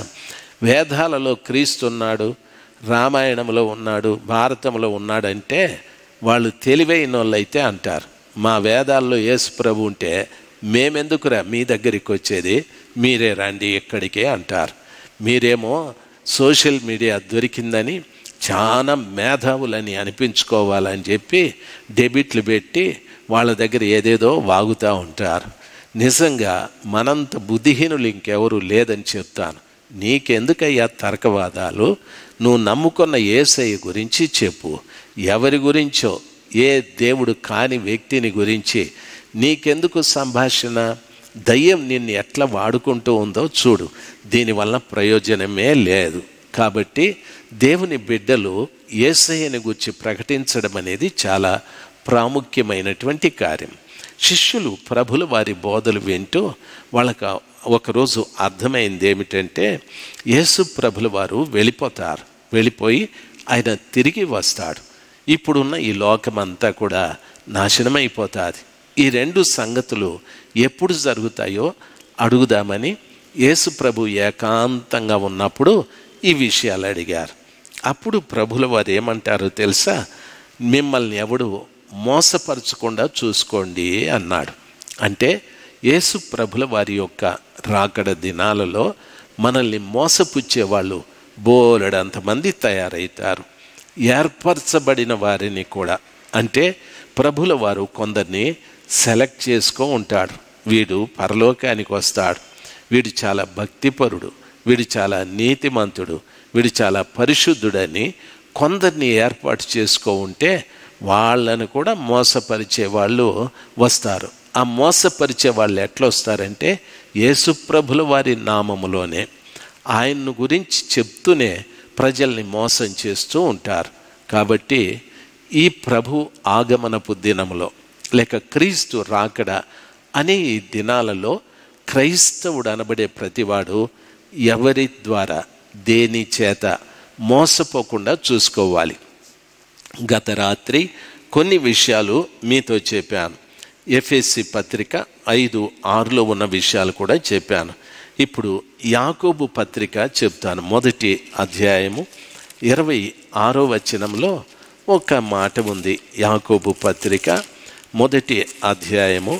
వేదాలలో క్రీస్తున్నాడు రామాయణంలో ఉన్నాడు భారతంలో ఉన్నాడంటే వాళ్ళు తెలివైన వాళ్ళైతే అంటారు మా వేదాల్లో యేసు ప్రభు ఉంటే మేమెందుకురా మీ దగ్గరికి వచ్చేది మీరే రండి ఇక్కడికే అంటారు మీరేమో సోషల్ మీడియా దొరికిందని చాలా మేధావులని అనిపించుకోవాలని చెప్పి డెబిట్లు పెట్టి వాళ్ళ దగ్గర ఏదేదో వాగుతూ ఉంటారు నిజంగా మనంత బుద్ధిహీనులు ఇంకెవరు లేదని చెప్తాను నీకెందుకయ్యా తర్కవాదాలు నువ్వు నమ్ముకున్న ఏసయ్య గురించి చెప్పు ఎవరి గురించో ఏ దేవుడు కాని వ్యక్తిని గురించి నీకెందుకు సంభాషణ దయ్యం నిన్ను ఎట్లా వాడుకుంటూ ఉందో చూడు దీనివల్ల ప్రయోజనమే లేదు కాబట్టి దేవుని బిడ్డలు ఏసయ్యని గురించి ప్రకటించడం అనేది చాలా ప్రాముఖ్యమైనటువంటి కార్యం శిష్యులు ప్రభుల వారి బోధలు వింటూ వాళ్ళకి ఒకరోజు అర్థమైంది ఏమిటంటే యేసు ప్రభుల వారు వెళ్ళిపోతారు వెళ్ళిపోయి ఆయన తిరిగి వస్తాడు ఇప్పుడున్న ఈ లోకమంతా కూడా నాశనమైపోతుంది ఈ రెండు సంగతులు ఎప్పుడు జరుగుతాయో అడుగుదామని యేసు ప్రభు ఏకాంతంగా ఉన్నప్పుడు ఈ విషయాలు అడిగారు అప్పుడు ప్రభుల వారు ఏమంటారో తెలుసా మిమ్మల్ని ఎవడు మోసపరచకుండా చూసుకోండి అన్నాడు అంటే యేసు ప్రభుల వారి యొక్క రాకడ దినాలలో మనల్ని మోసపుచ్చే వాళ్ళు బోలెడంతమంది తయారవుతారు ఏర్పరచబడిన వారిని కూడా అంటే ప్రభుల వారు కొందరిని సెలెక్ట్ చేసుకో ఉంటాడు వీడు పరలోకానికి వస్తాడు వీడు చాలా భక్తిపరుడు వీడు చాలా నీతిమంతుడు వీడు చాలా పరిశుద్ధుడని కొందరిని ఏర్పాటు చేసుకో ఉంటే వాళ్ళను కూడా మోసపరిచే వాళ్ళు వస్తారు ఆ మోసపరిచే వాళ్ళు ఎట్లా వస్తారంటే యేసుప్రభుల వారి నామములోనే ఆయన్ను గురించి చెప్తూనే ప్రజల్ని మోసం చేస్తూ ఉంటారు కాబట్టి ఈ ప్రభు ఆగమనపు దినములో లేక క్రీస్తు రాకడ అనే ఈ దినాలలో క్రైస్తవుడు అనబడే ప్రతివాడు ఎవరి ద్వారా దేని చేత మోసపోకుండా చూసుకోవాలి గత రాత్రి కొన్ని విషయాలు మీతో చెప్పాను ఎఫ్ఎస్సి పత్రిక ఐదు ఆరులో ఉన్న విషయాలు కూడా చెప్పాను ఇప్పుడు యాకోబు పత్రిక చెప్తాను మొదటి అధ్యాయము ఇరవై ఆరో వచనంలో ఒక మాట ఉంది యాకోబు పత్రిక మొదటి అధ్యాయము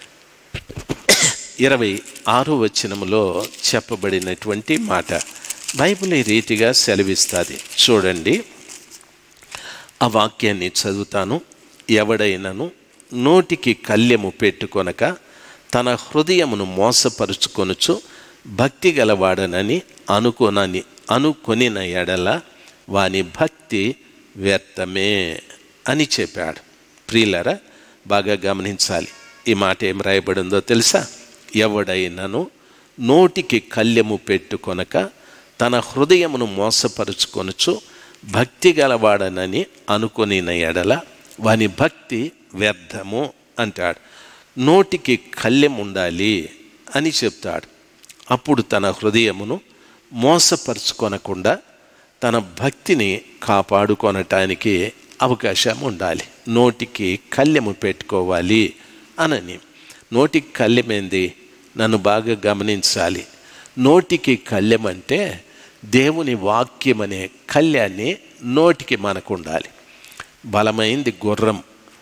ఇరవై ఆరో వచనములో చెప్పబడినటువంటి మాట బైబిల్ ఈ రీతిగా సెలవిస్తుంది చూడండి ఆ వాక్యాన్ని చదువుతాను ఎవడైనను నోటికి కళ్యము పెట్టుకొనక తన హృదయమును మోసపరుచుకొనుచు భక్తి గలవాడనని అనుకోనని అనుకొనిన ఎడల వాని భక్తి వ్యర్థమే అని చెప్పాడు ప్రియులరా బాగా గమనించాలి ఈ మాట ఏం రాయబడిందో తెలుసా ఎవడైనను నోటికి కళ్యము పెట్టుకొనక తన హృదయమును మోసపరుచుకొనుచు భక్తి గలవాడనని అనుకొనిన ఎడల వాని భక్తి వ్యర్థము అంటాడు నోటికి కళ్యం ఉండాలి అని చెప్తాడు అప్పుడు తన హృదయమును మోసపరుచుకొనకుండా తన భక్తిని కాపాడుకొనటానికి అవకాశం ఉండాలి నోటికి కళ్యము పెట్టుకోవాలి అనని నోటికి కళ్యమేంది నన్ను బాగా గమనించాలి నోటికి కళ్యం అంటే దేవుని వాక్యం అనే కళ్యాన్ని నోటికి మనకు ఉండాలి బలమైంది గుర్రం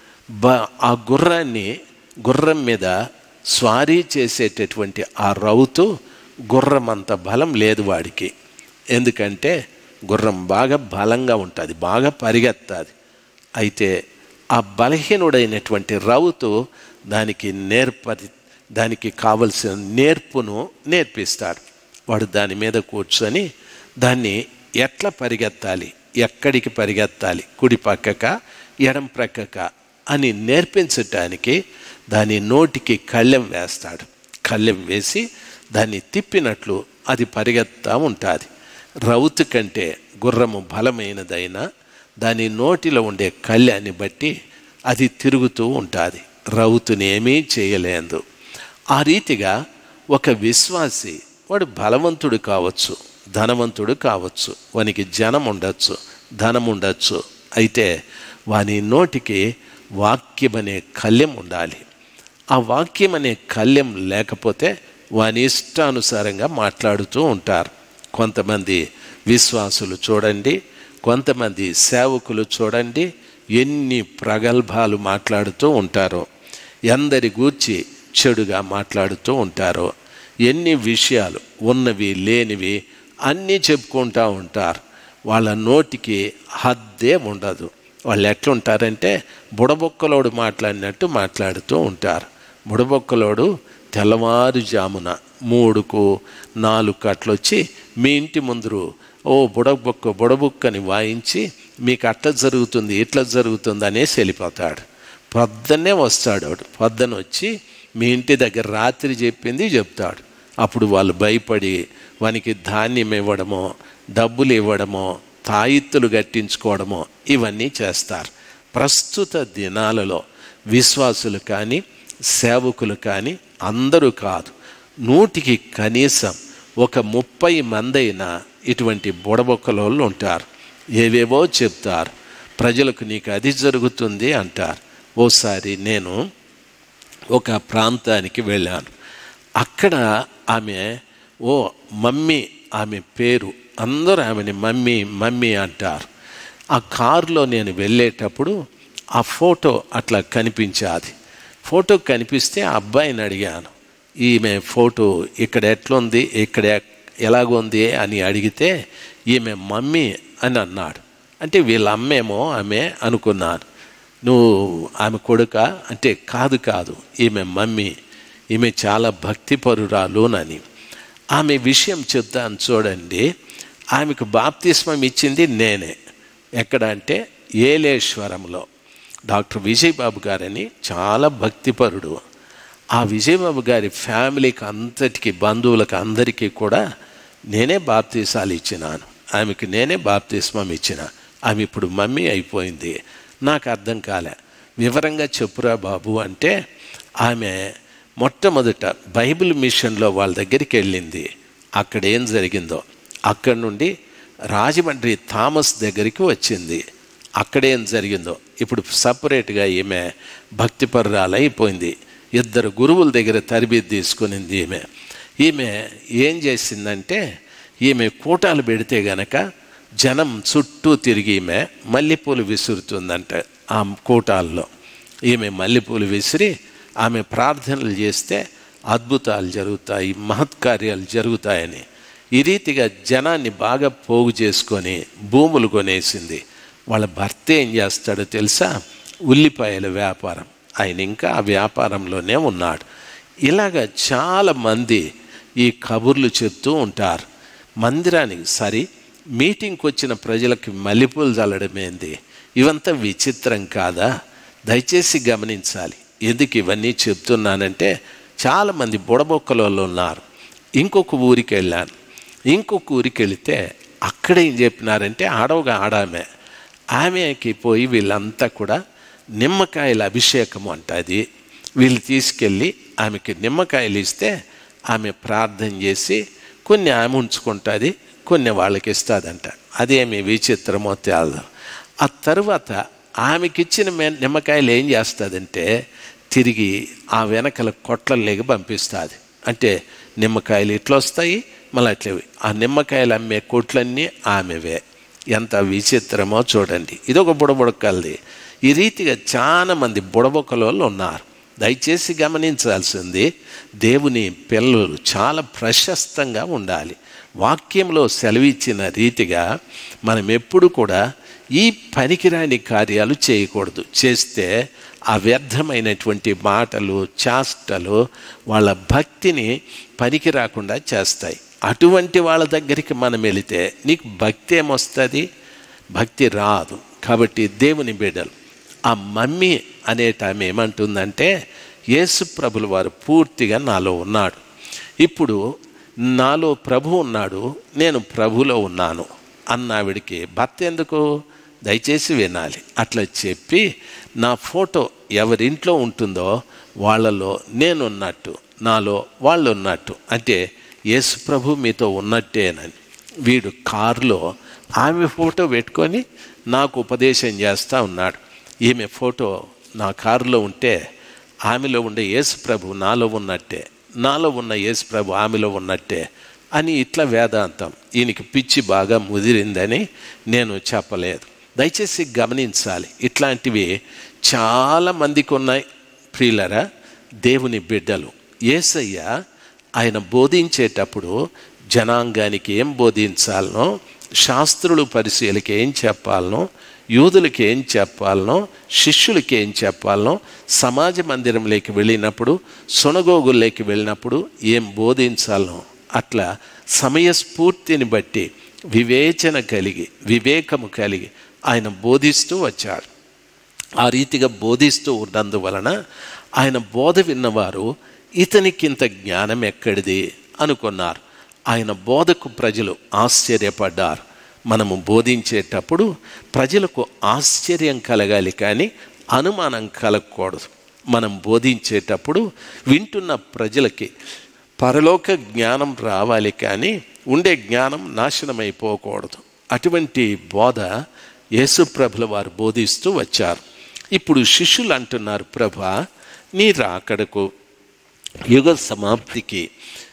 బ ఆ గుర్రాన్ని గుర్రం మీద స్వారీ చేసేటటువంటి ఆ రౌతు గుర్రం అంత బలం లేదు వాడికి ఎందుకంటే గుర్రం బాగా బలంగా ఉంటుంది బాగా పరిగెత్తాది అయితే ఆ బలహీనుడైనటువంటి రౌతు దానికి నేర్పరి దానికి కావలసిన నేర్పును నేర్పిస్తాడు వాడు దాని మీద కూర్చొని దాన్ని ఎట్లా పరిగెత్తాలి ఎక్కడికి పరిగెత్తాలి కుడి పక్కక ఎడం ప్రక్కక అని నేర్పించటానికి దాని నోటికి కళ్ళెం వేస్తాడు కళ్ళెం వేసి దాన్ని తిప్పినట్లు అది పరిగెత్తా ఉంటుంది రౌతు కంటే గుర్రము బలమైనదైనా దాని నోటిలో ఉండే కళ్యాన్ని బట్టి అది తిరుగుతూ ఉంటుంది రౌతుని ఏమీ చేయలేదు ఆ రీతిగా ఒక విశ్వాసి వాడు బలవంతుడు కావచ్చు ధనవంతుడు కావచ్చు వానికి జనం ఉండొచ్చు ధనం ఉండొచ్చు అయితే వాని నోటికి వాక్యం అనే కళ్యం ఉండాలి ఆ వాక్యం అనే కళ్యం లేకపోతే వాని ఇష్టానుసారంగా మాట్లాడుతూ ఉంటారు కొంతమంది విశ్వాసులు చూడండి కొంతమంది సేవకులు చూడండి ఎన్ని ప్రగల్భాలు మాట్లాడుతూ ఉంటారో ఎందరి గూర్చి చెడుగా మాట్లాడుతూ ఉంటారో ఎన్ని విషయాలు ఉన్నవి లేనివి అన్నీ చెప్పుకుంటూ ఉంటారు వాళ్ళ నోటికి హద్దే ఉండదు వాళ్ళు ఎట్లుంటారంటే బుడబొక్కలోడు మాట్లాడినట్టు మాట్లాడుతూ ఉంటారు బుడబొక్కలోడు తెల్లవారుజామున మూడుకు నాలుగు కట్లు వచ్చి మీ ఇంటి ముందరు ఓ బుడబొక్క బుడబుక్కని వాయించి మీకు అట్లా జరుగుతుంది ఇట్లా జరుగుతుంది అనేసి వెళ్ళిపోతాడు పొద్దున్నే వస్తాడు వాడు పొద్దున వచ్చి మీ ఇంటి దగ్గర రాత్రి చెప్పింది చెప్తాడు అప్పుడు వాళ్ళు భయపడి వానికి ధాన్యం ఇవ్వడమో డబ్బులు ఇవ్వడమో తాయిత్తులు కట్టించుకోవడమో ఇవన్నీ చేస్తారు ప్రస్తుత దినాలలో విశ్వాసులు కానీ సేవకులు కానీ అందరూ కాదు నూటికి కనీసం ఒక ముప్పై మందైనా ఇటువంటి బుడబొక్కలోళ్ళు ఉంటారు ఏవేవో చెప్తారు ప్రజలకు నీకు అది జరుగుతుంది అంటారు ఓసారి నేను ఒక ప్రాంతానికి వెళ్ళాను అక్కడ ఆమె ఓ మమ్మీ ఆమె పేరు అందరూ ఆమెని మమ్మీ మమ్మీ అంటారు ఆ కారులో నేను వెళ్ళేటప్పుడు ఆ ఫోటో అట్లా కనిపించాది ఫోటో కనిపిస్తే ఆ అబ్బాయిని అడిగాను ఈమె ఫోటో ఇక్కడ ఎట్లుంది ఇక్కడ ఎలాగుంది అని అడిగితే ఈమె మమ్మీ అని అన్నాడు అంటే వీళ్ళ అమ్మేమో ఆమె అనుకున్నాను నువ్వు ఆమె కొడుక అంటే కాదు కాదు ఈమె మమ్మీ ఈమె చాలా భక్తిపరురాలునని ఆమె విషయం చెప్తాను చూడండి ఆమెకు బాప్తిస్మం ఇచ్చింది నేనే ఎక్కడ అంటే ఏలేశ్వరంలో డాక్టర్ విజయబాబు గారని చాలా భక్తిపరుడు ఆ విజయబాబు గారి ఫ్యామిలీకి అంతటికి బంధువులకు అందరికీ కూడా నేనే బాప్తీసాలు ఇచ్చినాను ఆమెకు నేనే బాప్తిస్మం ఇచ్చిన ఆమె ఇప్పుడు మమ్మీ అయిపోయింది నాకు అర్థం కాలే వివరంగా చెప్పురా బాబు అంటే ఆమె మొట్టమొదట బైబిల్ మిషన్లో వాళ్ళ దగ్గరికి వెళ్ళింది అక్కడ ఏం జరిగిందో అక్కడి నుండి రాజమండ్రి థామస్ దగ్గరికి వచ్చింది అక్కడేం జరిగిందో ఇప్పుడు సపరేట్గా ఈమె భక్తిపరురాలైపోయింది ఇద్దరు గురువుల దగ్గర తరబిది తీసుకునింది ఈమె ఈమె ఏం చేసిందంటే ఈమె కూటాలు పెడితే గనక జనం చుట్టూ తిరిగి ఈమె మల్లెపూలు విసురుతుందంట ఆ కూటాల్లో ఈమె మల్లెపూలు విసిరి ఆమె ప్రార్థనలు చేస్తే అద్భుతాలు జరుగుతాయి మహత్కార్యాలు జరుగుతాయని ఈ రీతిగా జనాన్ని బాగా పోగు చేసుకొని భూములు కొనేసింది వాళ్ళ భర్త ఏం చేస్తాడో తెలుసా ఉల్లిపాయల వ్యాపారం ఆయన ఇంకా ఆ వ్యాపారంలోనే ఉన్నాడు ఇలాగ చాలా మంది ఈ కబుర్లు చెప్తూ ఉంటారు మందిరానికి సరి మీటింగ్కి వచ్చిన ప్రజలకి మల్లెపూలు చల్లడమేంది ఇవంతా విచిత్రం కాదా దయచేసి గమనించాలి ఎందుకు ఇవన్నీ చెప్తున్నానంటే చాలామంది బుడబొక్కలలో ఉన్నారు ఇంకొక ఊరికి వెళ్ళాను ఇంకొక ఊరికి వెళితే అక్కడ ఏం చెప్పినారంటే ఆడవగా ఆడామే ఆమెకి పోయి వీళ్ళంతా కూడా నిమ్మకాయల అభిషేకం అంటది వీళ్ళు తీసుకెళ్ళి ఆమెకి నిమ్మకాయలు ఇస్తే ఆమె ప్రార్థన చేసి కొన్ని ఆమె ఉంచుకుంటుంది కొన్ని వాళ్ళకి ఇస్తుందంట అదేమి విచిత్రమో తేలదు ఆ తర్వాత ఆమెకిచ్చిన మే- నిమ్మకాయలు ఏం చేస్తుందంటే తిరిగి ఆ వెనకల కొట్లలేకి పంపిస్తుంది అంటే నిమ్మకాయలు ఇట్లా వస్తాయి మళ్ళీ అట్లవి ఆ నిమ్మకాయలు అమ్మే కొట్లన్నీ ఆమెవే ఎంత విచిత్రమో చూడండి ఇదొక బుడబుడకల్ది ఈ రీతిగా చాలా మంది బుడబొక్కలలో ఉన్నారు దయచేసి గమనించాల్సింది దేవుని పిల్లలు చాలా ప్రశస్తంగా ఉండాలి వాక్యంలో సెలవిచ్చిన రీతిగా మనం ఎప్పుడు కూడా ఈ పనికిరాని కార్యాలు చేయకూడదు చేస్తే ఆ వ్యర్థమైనటువంటి మాటలు చాష్టలు వాళ్ళ భక్తిని పనికి రాకుండా చేస్తాయి అటువంటి వాళ్ళ దగ్గరికి మనం వెళితే నీకు భక్తి ఏమొస్తుంది భక్తి రాదు కాబట్టి దేవుని బిడ్డలు ఆ మమ్మీ అనేట ఆమె ఏమంటుందంటే యేసు ప్రభులు వారు పూర్తిగా నాలో ఉన్నాడు ఇప్పుడు నాలో ప్రభు ఉన్నాడు నేను ప్రభులో ఉన్నాను అన్నావిడికి భర్త ఎందుకు దయచేసి వినాలి అట్లా చెప్పి నా ఫోటో ఎవరింట్లో ఉంటుందో వాళ్ళలో నేనున్నట్టు నాలో వాళ్ళు ఉన్నట్టు అంటే యేసు ప్రభు మీతో ఉన్నట్టేనని వీడు కారులో ఆమె ఫోటో పెట్టుకొని నాకు ఉపదేశం చేస్తూ ఉన్నాడు ఈమె ఫోటో నా కారులో ఉంటే ఆమెలో ఉండే యేసు ప్రభు నాలో ఉన్నట్టే నాలో ఉన్న యేసు ప్రభు ఆమెలో ఉన్నట్టే అని ఇట్లా వేదాంతం ఈయనకి పిచ్చి బాగా ముదిరిందని నేను చెప్పలేదు దయచేసి గమనించాలి ఇట్లాంటివి చాలా మందికి ఉన్నాయి ప్రియులరా దేవుని బిడ్డలు ఏసయ్య ఆయన బోధించేటప్పుడు జనాంగానికి ఏం బోధించాలనో శాస్త్రులు పరిశీలకి ఏం చెప్పాలనో యూదులకి ఏం చెప్పాలనో శిష్యులకి ఏం చెప్పాలనో సమాజ మందిరంలోకి వెళ్ళినప్పుడు సునగోగుల్లోకి వెళ్ళినప్పుడు ఏం బోధించాలనో అట్లా సమయస్ఫూర్తిని బట్టి వివేచన కలిగి వివేకము కలిగి ఆయన బోధిస్తూ వచ్చాడు ఆ రీతిగా బోధిస్తూ ఉన్నందువలన ఆయన బోధ విన్నవారు ఇతనికింత జ్ఞానం ఎక్కడిది అనుకున్నారు ఆయన బోధకు ప్రజలు ఆశ్చర్యపడ్డారు మనము బోధించేటప్పుడు ప్రజలకు ఆశ్చర్యం కలగాలి కానీ అనుమానం కలగకూడదు మనం బోధించేటప్పుడు వింటున్న ప్రజలకి పరలోక జ్ఞానం రావాలి కానీ ఉండే జ్ఞానం నాశనమైపోకూడదు అటువంటి బోధ యేసుప్రభుల వారు బోధిస్తూ వచ్చారు ఇప్పుడు శిష్యులు అంటున్నారు ప్రభా నీ రాకడకు యుగ సమాప్తికి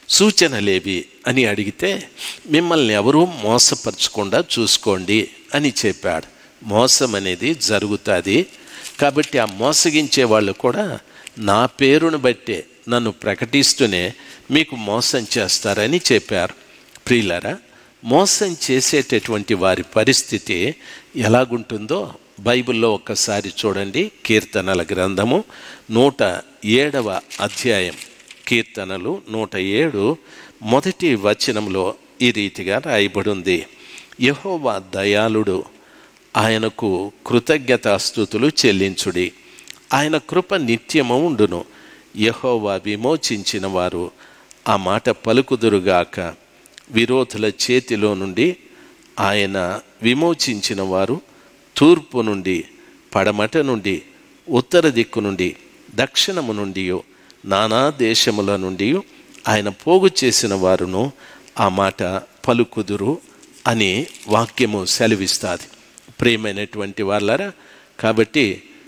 సూచనలేవి అని అడిగితే మిమ్మల్ని ఎవరూ మోసపరచకుండా చూసుకోండి అని చెప్పాడు మోసం అనేది జరుగుతుంది కాబట్టి ఆ మోసగించే వాళ్ళు కూడా నా పేరును బట్టే నన్ను ప్రకటిస్తూనే మీకు మోసం చేస్తారని చెప్పారు ప్రియులరా మోసం చేసేటటువంటి వారి పరిస్థితి ఎలాగుంటుందో బైబిల్లో ఒక్కసారి చూడండి కీర్తనల గ్రంథము నూట ఏడవ అధ్యాయం కీర్తనలు నూట ఏడు మొదటి వచనంలో ఈ రీతిగా రాయబడి ఉంది యహోవా దయాళుడు ఆయనకు కృతజ్ఞతాస్థుతులు చెల్లించుడి ఆయన కృప నిత్యము ఉండును యహోవా విమోచించిన వారు ఆ మాట పలుకుదురుగాక విరోధుల చేతిలో నుండి ఆయన విమోచించిన వారు తూర్పు నుండి పడమట నుండి ఉత్తర దిక్కు నుండి దక్షిణము నుండి నానా దేశముల నుండి ఆయన పోగు చేసిన వారును ఆ మాట పలుకుదురు అని వాక్యము సెలవిస్తుంది ప్రియమైనటువంటి వాళ్ళరా కాబట్టి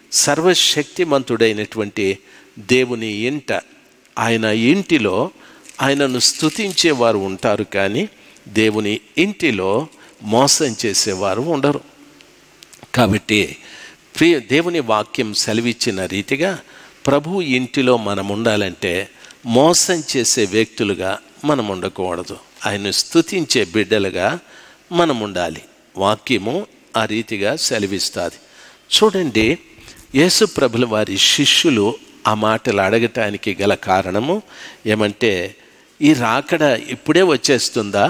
సర్వశక్తిమంతుడైనటువంటి దేవుని ఇంట ఆయన ఇంటిలో ఆయనను స్తుతించేవారు ఉంటారు కానీ దేవుని ఇంటిలో మోసం చేసేవారు ఉండరు కాబట్టి ప్రియ దేవుని వాక్యం సెలవిచ్చిన రీతిగా ప్రభు ఇంటిలో మనం ఉండాలంటే మోసం చేసే వ్యక్తులుగా మనం ఉండకూడదు ఆయన స్తుతించే బిడ్డలుగా మనం ఉండాలి వాక్యము ఆ రీతిగా సెలవిస్తుంది చూడండి యేసు ప్రభుల వారి శిష్యులు ఆ మాటలు అడగటానికి గల కారణము ఏమంటే ఈ రాకడ ఇప్పుడే వచ్చేస్తుందా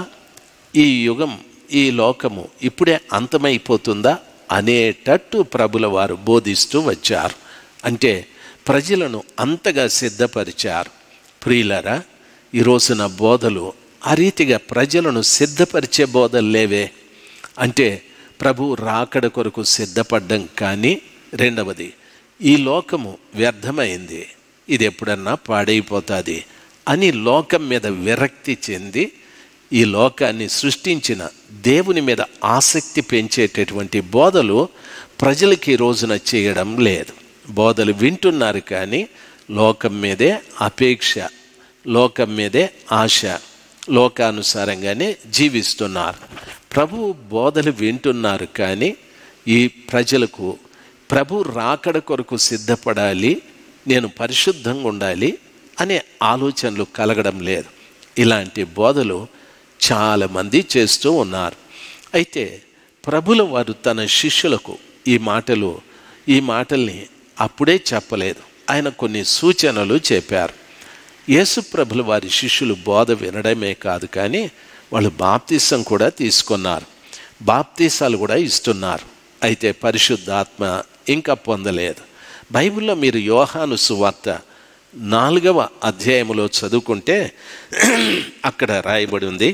ఈ యుగం ఈ లోకము ఇప్పుడే అంతమైపోతుందా అనేటట్టు ప్రభుల వారు బోధిస్తూ వచ్చారు అంటే ప్రజలను అంతగా సిద్ధపరిచారు ప్రియులరా ఈ రోజున బోధలు ఆ రీతిగా ప్రజలను సిద్ధపరిచే బోధలు లేవే అంటే ప్రభు రాకడ కొరకు సిద్ధపడ్డం కానీ రెండవది ఈ లోకము వ్యర్థమైంది ఇది ఎప్పుడన్నా పాడైపోతుంది అని లోకం మీద విరక్తి చెంది ఈ లోకాన్ని సృష్టించిన దేవుని మీద ఆసక్తి పెంచేటటువంటి బోధలు ప్రజలకి ఈ రోజున చేయడం లేదు బోధలు వింటున్నారు కానీ లోకం మీదే అపేక్ష లోకం మీదే ఆశ లోకానుసారంగానే జీవిస్తున్నారు ప్రభు బోధలు వింటున్నారు కానీ ఈ ప్రజలకు ప్రభు రాకడ కొరకు సిద్ధపడాలి నేను పరిశుద్ధంగా ఉండాలి అనే ఆలోచనలు కలగడం లేదు ఇలాంటి బోధలు చాలామంది చేస్తూ ఉన్నారు అయితే ప్రభుల వారు తన శిష్యులకు ఈ మాటలు ఈ మాటల్ని అప్పుడే చెప్పలేదు ఆయన కొన్ని సూచనలు చెప్పారు యేసు ప్రభుల వారి శిష్యులు బోధ వినడమే కాదు కానీ వాళ్ళు బాప్తీసం కూడా తీసుకున్నారు బాప్తీసాలు కూడా ఇస్తున్నారు అయితే పరిశుద్ధాత్మ ఇంకా పొందలేదు బైబిల్లో మీరు యోహాను సువార్త నాలుగవ అధ్యాయములో చదువుకుంటే అక్కడ రాయబడి ఉంది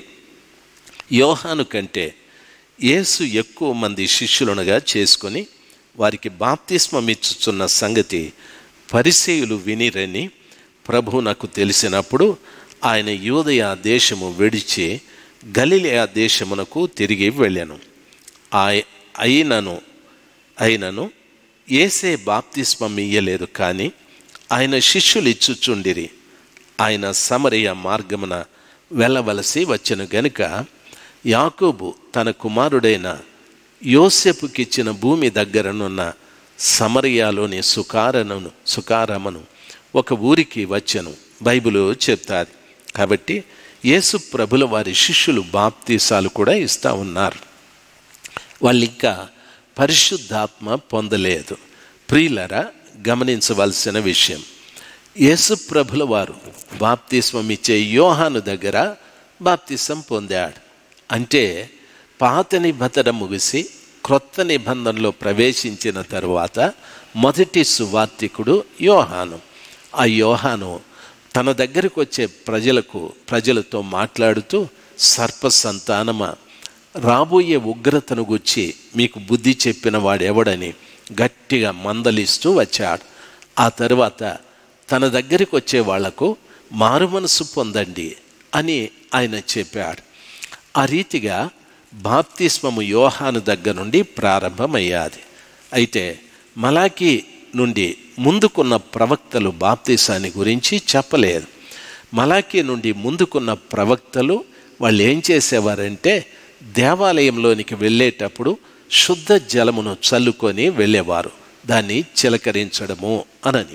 యోహాను కంటే యేసు ఎక్కువ మంది శిష్యులనుగా చేసుకొని వారికి బాప్తిస్మం ఇచ్చుచున్న సంగతి పరిసేయులు వినిరని ప్రభు నాకు తెలిసినప్పుడు ఆయన యూదయ దేశము విడిచి గలిలయ దేశమునకు తిరిగి వెళ్ళాను ఆయ అయినను అయినను ఏసే బాప్తిస్మం ఇయ్యలేదు కానీ ఆయన శిష్యులు ఇచ్చుచుండిరి ఆయన సమరయ మార్గమున వెళ్ళవలసి వచ్చెను గనుక యాకోబు తన కుమారుడైన యోసెపుకిచ్చిన భూమి దగ్గరనున్న సమరయాలోని సుకారను సుకారమను ఒక ఊరికి వచ్చెను బైబిల్ చెప్తాది కాబట్టి యేసు ప్రభుల వారి శిష్యులు బాప్తీసాలు కూడా ఇస్తూ ఉన్నారు వాళ్ళు ఇంకా పరిశుద్ధాత్మ పొందలేదు ప్రియులరా గమనించవలసిన విషయం యేసు ప్రభుల వారు బాప్తిస్మం ఇచ్చే యోహాను దగ్గర బాప్తిసం పొందాడు అంటే పాత నిబంధన ముగిసి క్రొత్త నిబంధనలో ప్రవేశించిన తరువాత మొదటి సువార్తికుడు యోహాను ఆ యోహాను తన దగ్గరకు వచ్చే ప్రజలకు ప్రజలతో మాట్లాడుతూ సర్ప సంతానమా రాబోయే ఉగ్రతను గుచ్చి మీకు బుద్ధి చెప్పిన వాడెవడని గట్టిగా మందలిస్తూ వచ్చాడు ఆ తరువాత తన దగ్గరికి వచ్చే వాళ్లకు మారుమనసు పొందండి అని ఆయన చెప్పాడు ఆ రీతిగా బాప్తిస్మము యోహాను దగ్గర నుండి ప్రారంభమయ్యాది అయితే మలాకి నుండి ముందుకున్న ప్రవక్తలు బాప్తిసాన్ని గురించి చెప్పలేదు మలాకి నుండి ముందుకున్న ప్రవక్తలు వాళ్ళు ఏం చేసేవారంటే దేవాలయంలోనికి వెళ్ళేటప్పుడు శుద్ధ జలమును చల్లుకొని వెళ్ళేవారు దాన్ని చిలకరించడము అనని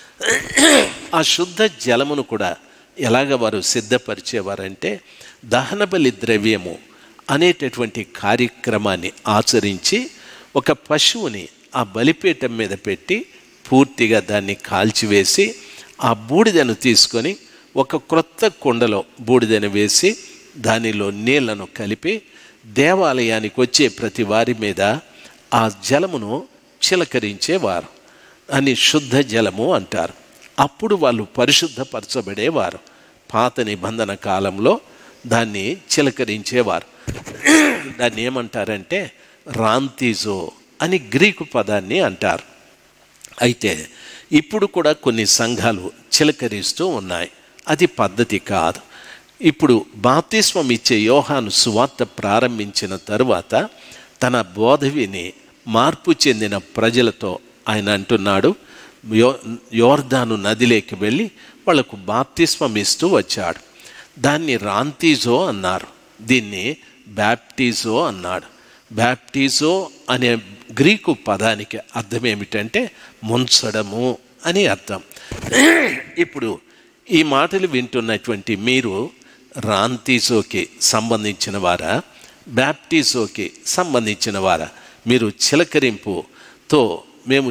ఆ శుద్ధ జలమును కూడా ఎలాగ వారు సిద్ధపరిచేవారంటే దహనబలి ద్రవ్యము అనేటటువంటి కార్యక్రమాన్ని ఆచరించి ఒక పశువుని ఆ బలిపీఠం మీద పెట్టి పూర్తిగా దాన్ని కాల్చివేసి ఆ బూడిదను తీసుకొని ఒక క్రొత్త కుండలో బూడిదను వేసి దానిలో నీళ్లను కలిపి దేవాలయానికి వచ్చే ప్రతి వారి మీద ఆ జలమును చిలకరించేవారు అని శుద్ధ జలము అంటారు అప్పుడు వాళ్ళు పరిశుద్ధపరచబడేవారు పాత నిబంధన కాలంలో దాన్ని చిలకరించేవారు దాన్ని ఏమంటారంటే రాంతీజో అని గ్రీకు పదాన్ని అంటారు అయితే ఇప్పుడు కూడా కొన్ని సంఘాలు చిలకరిస్తూ ఉన్నాయి అది పద్ధతి కాదు ఇప్పుడు బాప్తిస్మం ఇచ్చే యోహాను సువార్త ప్రారంభించిన తరువాత తన బోధ విని మార్పు చెందిన ప్రజలతో ఆయన అంటున్నాడు యో యోర్దాను నదిలోకి వెళ్ళి వాళ్లకు బాప్తిస్మం ఇస్తూ వచ్చాడు దాన్ని రాంతీజో అన్నారు దీన్ని బ్యాప్టిజో అన్నాడు బ్యాప్టిజో అనే గ్రీకు పదానికి అర్థం ఏమిటంటే ముంచడము అని అర్థం ఇప్పుడు ఈ మాటలు వింటున్నటువంటి మీరు రాంతీజోకి సంబంధించిన వారా బ్యాప్టిజోకి సంబంధించిన వారా మీరు చిలకరింపుతో మేము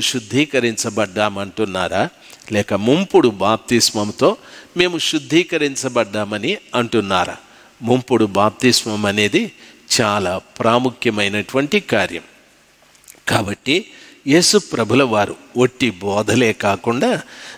శుద్ధీకరించబడ్డామంటున్నారా లేక ముంపుడు బాప్తిస్మంతో మేము శుద్ధీకరించబడ్డామని అంటున్నారా ముంపుడు బాప్తిస్మం అనేది చాలా ప్రాముఖ్యమైనటువంటి కార్యం కాబట్టి యేసు ప్రభుల వారు ఒట్టి బోధలే కాకుండా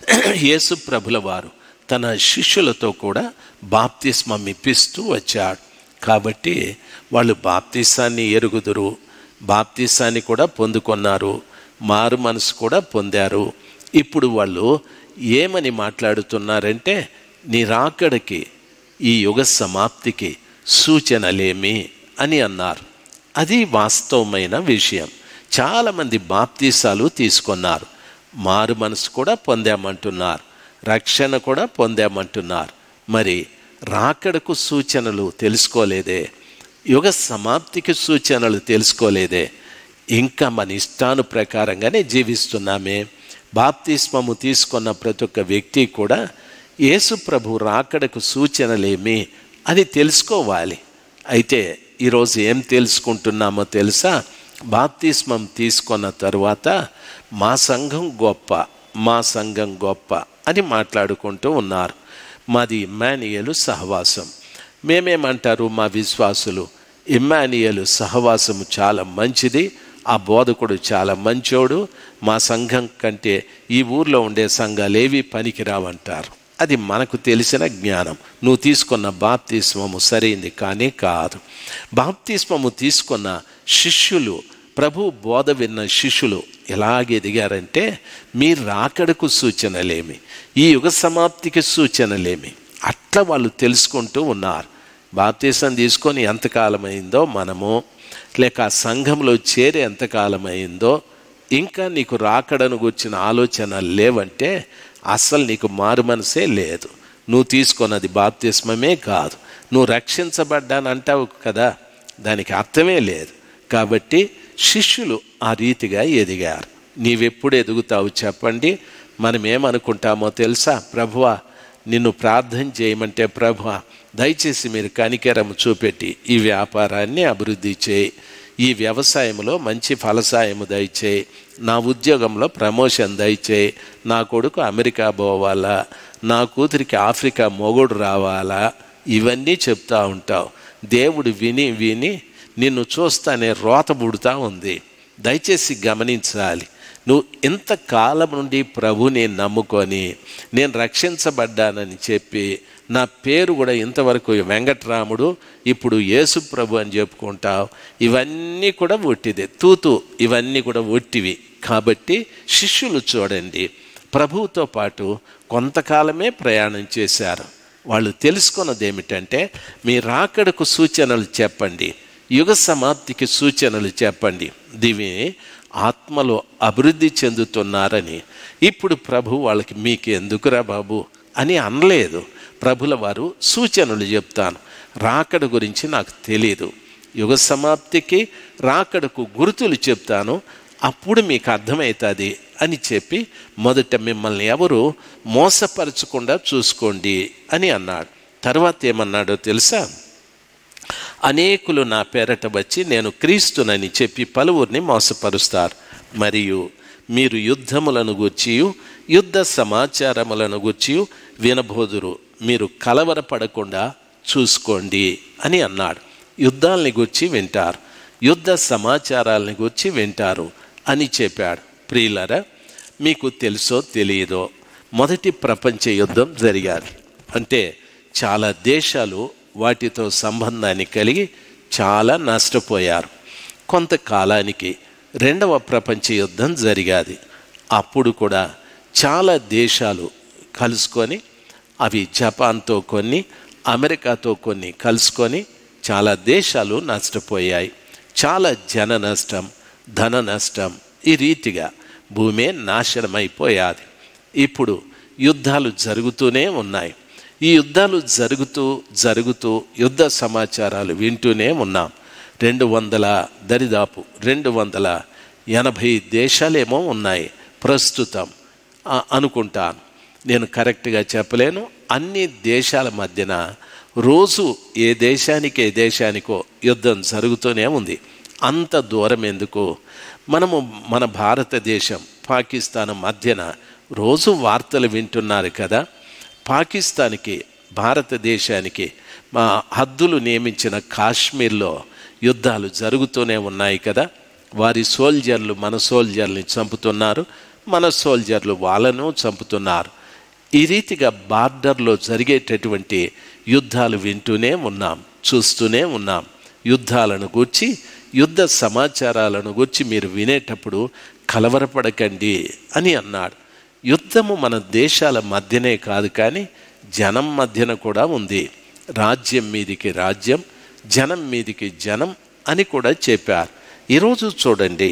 యేసు ప్రభుల వారు తన శిష్యులతో కూడా బాప్తిస్మం ఇప్పిస్తూ వచ్చాడు కాబట్టి వాళ్ళు బాప్తిసాన్ని ఎరుగుదురు బాప్తిసాన్ని కూడా పొందుకున్నారు మారు మనసు కూడా పొందారు ఇప్పుడు వాళ్ళు ఏమని మాట్లాడుతున్నారంటే నీ రాకడికి ఈ యుగ సమాప్తికి సూచనలేమి అని అన్నారు అది వాస్తవమైన విషయం చాలామంది బాప్తీసాలు తీసుకున్నారు మారు మనసు కూడా పొందామంటున్నారు రక్షణ కూడా పొందామంటున్నారు మరి రాకడకు సూచనలు తెలుసుకోలేదే యుగ సమాప్తికి సూచనలు తెలుసుకోలేదే ఇంకా మన ఇష్టాను ప్రకారంగానే జీవిస్తున్నామే బాప్తిస్మము తీసుకున్న ప్రతి ఒక్క వ్యక్తి కూడా యేసు ప్రభు రాకడకు సూచనలేమి అని తెలుసుకోవాలి అయితే ఈరోజు ఏం తెలుసుకుంటున్నామో తెలుసా బాప్తిస్మం తీసుకున్న తరువాత మా సంఘం గొప్ప మా సంఘం గొప్ప అని మాట్లాడుకుంటూ ఉన్నారు మాది ఇమ్మానియలు సహవాసం మేమేమంటారు మా విశ్వాసులు ఇమ్మానియలు సహవాసము చాలా మంచిది ఆ బోధకుడు చాలా మంచోడు మా సంఘం కంటే ఈ ఊర్లో ఉండే సంఘాలేవి పనికిరావంటారు అది మనకు తెలిసిన జ్ఞానం నువ్వు తీసుకున్న బాప్తిస్మము సరైంది కానీ కాదు బాప్తిస్మము తీసుకున్న శిష్యులు ప్రభు బోధ విన్న శిష్యులు ఎలాగ ఎదిగారంటే మీ రాకడకు సూచనలేమి ఈ యుగ సమాప్తికి సూచనలేమి అట్లా వాళ్ళు తెలుసుకుంటూ ఉన్నారు బాప్తీసం తీసుకొని ఎంతకాలమైందో మనము లేక ఆ సంఘంలో చేరి ఎంతకాలమైందో ఇంకా నీకు రాకడను గుర్చిన ఆలోచన లేవంటే అస్సలు నీకు మారు మనసే లేదు నువ్వు తీసుకున్నది బాప్తిస్మమే కాదు నువ్వు రక్షించబడ్డానంటావు కదా దానికి అర్థమే లేదు కాబట్టి శిష్యులు ఆ రీతిగా ఎదిగారు నీవెప్పుడు ఎదుగుతావు చెప్పండి మనం ఏమనుకుంటామో తెలుసా ప్రభువా నిన్ను ప్రార్థన చేయమంటే ప్రభువ దయచేసి మీరు కనికరం చూపెట్టి ఈ వ్యాపారాన్ని అభివృద్ధి చేయి ఈ వ్యవసాయంలో మంచి ఫలసాయము దయచేయి నా ఉద్యోగంలో ప్రమోషన్ దయచేయి నా కొడుకు అమెరికా పోవాలా నా కూతురికి ఆఫ్రికా మొగుడు రావాలా ఇవన్నీ చెప్తా ఉంటావు దేవుడు విని విని నిన్ను చూస్తానే రోత పుడుతూ ఉంది దయచేసి గమనించాలి నువ్వు ఇంతకాలం నుండి ప్రభుని నమ్ముకొని నేను రక్షించబడ్డానని చెప్పి నా పేరు కూడా ఇంతవరకు వెంకట్రాముడు ఇప్పుడు యేసు ప్రభు అని చెప్పుకుంటావు ఇవన్నీ కూడా ఒట్టిదే తూతు ఇవన్నీ కూడా ఒట్టివి కాబట్టి శిష్యులు చూడండి ప్రభువుతో పాటు కొంతకాలమే ప్రయాణం చేశారు వాళ్ళు తెలుసుకున్నది ఏమిటంటే మీ రాకడకు సూచనలు చెప్పండి యుగ సమాప్తికి సూచనలు చెప్పండి దివి ఆత్మలో అభివృద్ధి చెందుతున్నారని ఇప్పుడు ప్రభు వాళ్ళకి మీకు ఎందుకురా బాబు అని అనలేదు ప్రభుల వారు సూచనలు చెప్తాను రాకడ గురించి నాకు తెలియదు యుగ సమాప్తికి రాకడకు గుర్తులు చెప్తాను అప్పుడు మీకు అర్థమవుతుంది అని చెప్పి మొదట మిమ్మల్ని ఎవరు మోసపరచకుండా చూసుకోండి అని అన్నాడు తర్వాత ఏమన్నాడో తెలుసా అనేకులు నా పేరట వచ్చి నేను క్రీస్తునని చెప్పి పలువురిని మోసపరుస్తారు మరియు మీరు యుద్ధములను గూర్చియు యుద్ధ సమాచారములను గూర్చియు వినబోదురు మీరు కలవరపడకుండా చూసుకోండి అని అన్నాడు యుద్ధాలని గురించి వింటారు యుద్ధ సమాచారాలని గురించి వింటారు అని చెప్పాడు ప్రియులరా మీకు తెలుసో తెలియదో మొదటి ప్రపంచ యుద్ధం జరిగాది అంటే చాలా దేశాలు వాటితో సంబంధాన్ని కలిగి చాలా నష్టపోయారు కొంతకాలానికి రెండవ ప్రపంచ యుద్ధం జరిగాది అప్పుడు కూడా చాలా దేశాలు కలుసుకొని అవి జపాన్తో కొన్ని అమెరికాతో కొన్ని కలుసుకొని చాలా దేశాలు నష్టపోయాయి చాలా జన నష్టం ధన నష్టం ఈ రీతిగా భూమే నాశనమైపోయాది ఇప్పుడు యుద్ధాలు జరుగుతూనే ఉన్నాయి ఈ యుద్ధాలు జరుగుతూ జరుగుతూ యుద్ధ సమాచారాలు వింటూనే ఉన్నాం రెండు వందల దరిదాపు రెండు వందల ఎనభై దేశాలేమో ఉన్నాయి ప్రస్తుతం ఆ, అనుకుంటాను నేను కరెక్ట్గా చెప్పలేను అన్ని దేశాల మధ్యన రోజు ఏ దేశానికి ఏ దేశానికో యుద్ధం జరుగుతూనే ఉంది అంత దూరం ఎందుకు మనము మన భారతదేశం పాకిస్తాన్ మధ్యన రోజు వార్తలు వింటున్నారు కదా పాకిస్తాన్కి భారతదేశానికి మా హద్దులు నియమించిన కాశ్మీర్లో యుద్ధాలు జరుగుతూనే ఉన్నాయి కదా వారి సోల్జర్లు మన సోల్జర్ని చంపుతున్నారు మన సోల్జర్లు వాళ్ళను చంపుతున్నారు ఈ రీతిగా బార్డర్లో జరిగేటటువంటి యుద్ధాలు వింటూనే ఉన్నాం చూస్తూనే ఉన్నాం యుద్ధాలను గూర్చి యుద్ధ సమాచారాలను గూర్చి మీరు వినేటప్పుడు కలవరపడకండి అని అన్నాడు యుద్ధము మన దేశాల మధ్యనే కాదు కానీ జనం మధ్యన కూడా ఉంది రాజ్యం మీదికి రాజ్యం జనం మీదికి జనం అని కూడా చెప్పారు ఈరోజు చూడండి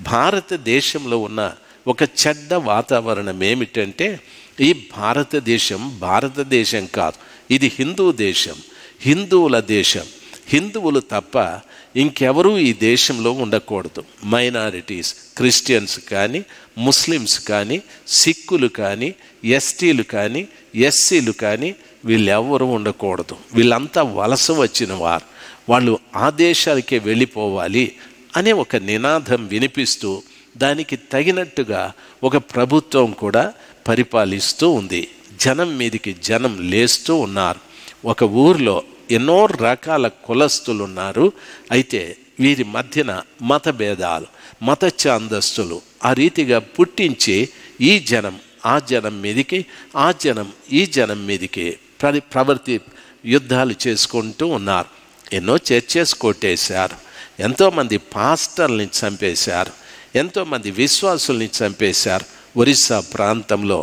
భారతదేశంలో ఉన్న ఒక చెడ్డ వాతావరణం ఏమిటంటే ఈ భారతదేశం భారతదేశం కాదు ఇది హిందూ దేశం హిందువుల దేశం హిందువులు తప్ప ఇంకెవరూ ఈ దేశంలో ఉండకూడదు మైనారిటీస్ క్రిస్టియన్స్ కానీ ముస్లిమ్స్ కానీ సిక్కులు కానీ ఎస్టీలు కానీ ఎస్సీలు కానీ వీళ్ళెవ్వరూ ఉండకూడదు వీళ్ళంతా వలస వచ్చిన వారు వాళ్ళు ఆ దేశాలకే వెళ్ళిపోవాలి అనే ఒక నినాదం వినిపిస్తూ దానికి తగినట్టుగా ఒక ప్రభుత్వం కూడా పరిపాలిస్తూ ఉంది జనం మీదికి జనం లేస్తూ ఉన్నారు ఒక ఊర్లో ఎన్నో రకాల కులస్తులు ఉన్నారు అయితే వీరి మధ్యన మత భేదాలు మత ఛాందస్తులు ఆ రీతిగా పుట్టించి ఈ జనం ఆ జనం మీదికి ఆ జనం ఈ జనం మీదికి ప్ర ప్రవర్తి యుద్ధాలు చేసుకుంటూ ఉన్నారు ఎన్నో చర్చెస్ కొట్టేశారు ఎంతోమంది పాస్టర్ని చంపేశారు ఎంతోమంది విశ్వాసుల్ని చంపేశారు ఒరిస్సా ప్రాంతంలో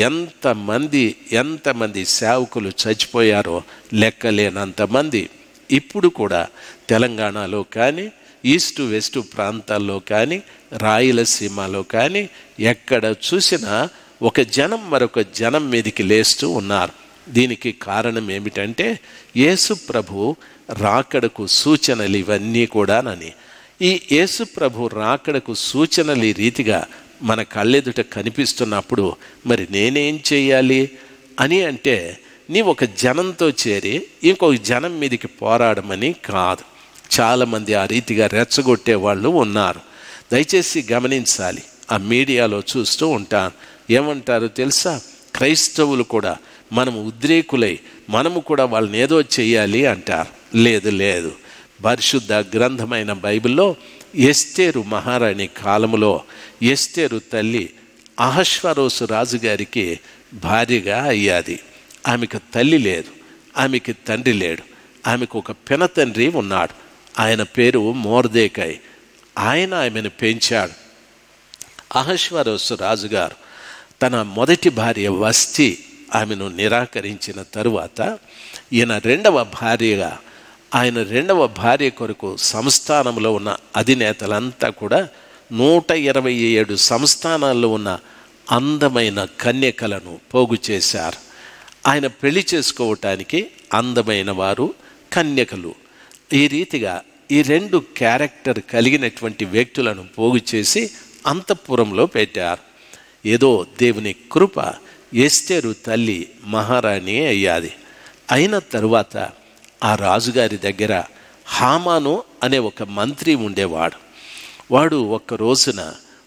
ఎంతమంది ఎంతమంది సేవకులు చచ్చిపోయారో లెక్కలేనంతమంది ఇప్పుడు కూడా తెలంగాణలో కానీ ఈస్ట్ వెస్ట్ ప్రాంతాల్లో కానీ రాయలసీమలో కానీ ఎక్కడ చూసినా ఒక జనం మరొక జనం మీదికి లేస్తూ ఉన్నారు దీనికి కారణం ఏమిటంటే యేసు ప్రభు రాకడకు సూచనలు ఇవన్నీ కూడానని ఈ యేసు ప్రభు రాకడకు సూచనలు ఈ రీతిగా మన కళ్ళెదుట కనిపిస్తున్నప్పుడు మరి నేనేం చేయాలి అని అంటే నీ ఒక జనంతో చేరి ఇంకొక జనం మీదకి పోరాడమని కాదు చాలామంది ఆ రీతిగా రెచ్చగొట్టే వాళ్ళు ఉన్నారు దయచేసి గమనించాలి ఆ మీడియాలో చూస్తూ ఉంటాను ఏమంటారు తెలుసా క్రైస్తవులు కూడా మనము ఉద్రేకులై మనము కూడా వాళ్ళని ఏదో చెయ్యాలి అంటారు లేదు లేదు పరిశుద్ధ గ్రంథమైన బైబిల్లో ఎస్తేరు మహారాణి కాలములో ఎస్తేరు తల్లి అహశ్వరోసు రాజుగారికి భార్యగా అయ్యాది ఆమెకు తల్లి లేదు ఆమెకి తండ్రి లేడు ఆమెకు ఒక పినతండ్రి ఉన్నాడు ఆయన పేరు మోర్దేకాయ్ ఆయన ఆమెను పెంచాడు అహశ్వరోసు రాజుగారు తన మొదటి భార్య వస్తి ఆమెను నిరాకరించిన తరువాత ఈయన రెండవ భార్యగా ఆయన రెండవ భార్య కొరకు సంస్థానంలో ఉన్న అధినేతలంతా కూడా నూట ఇరవై ఏడు సంస్థానాల్లో ఉన్న అందమైన కన్యకలను పోగు చేశారు ఆయన పెళ్లి చేసుకోవటానికి అందమైన వారు కన్యకలు ఈ రీతిగా ఈ రెండు క్యారెక్టర్ కలిగినటువంటి వ్యక్తులను పోగు చేసి అంతఃపురంలో పెట్టారు ఏదో దేవుని కృప ఎస్తేరు తల్లి మహారాణి అయ్యాది అయిన తరువాత ఆ రాజుగారి దగ్గర హామాను అనే ఒక మంత్రి ఉండేవాడు వాడు ఒక్క రోజున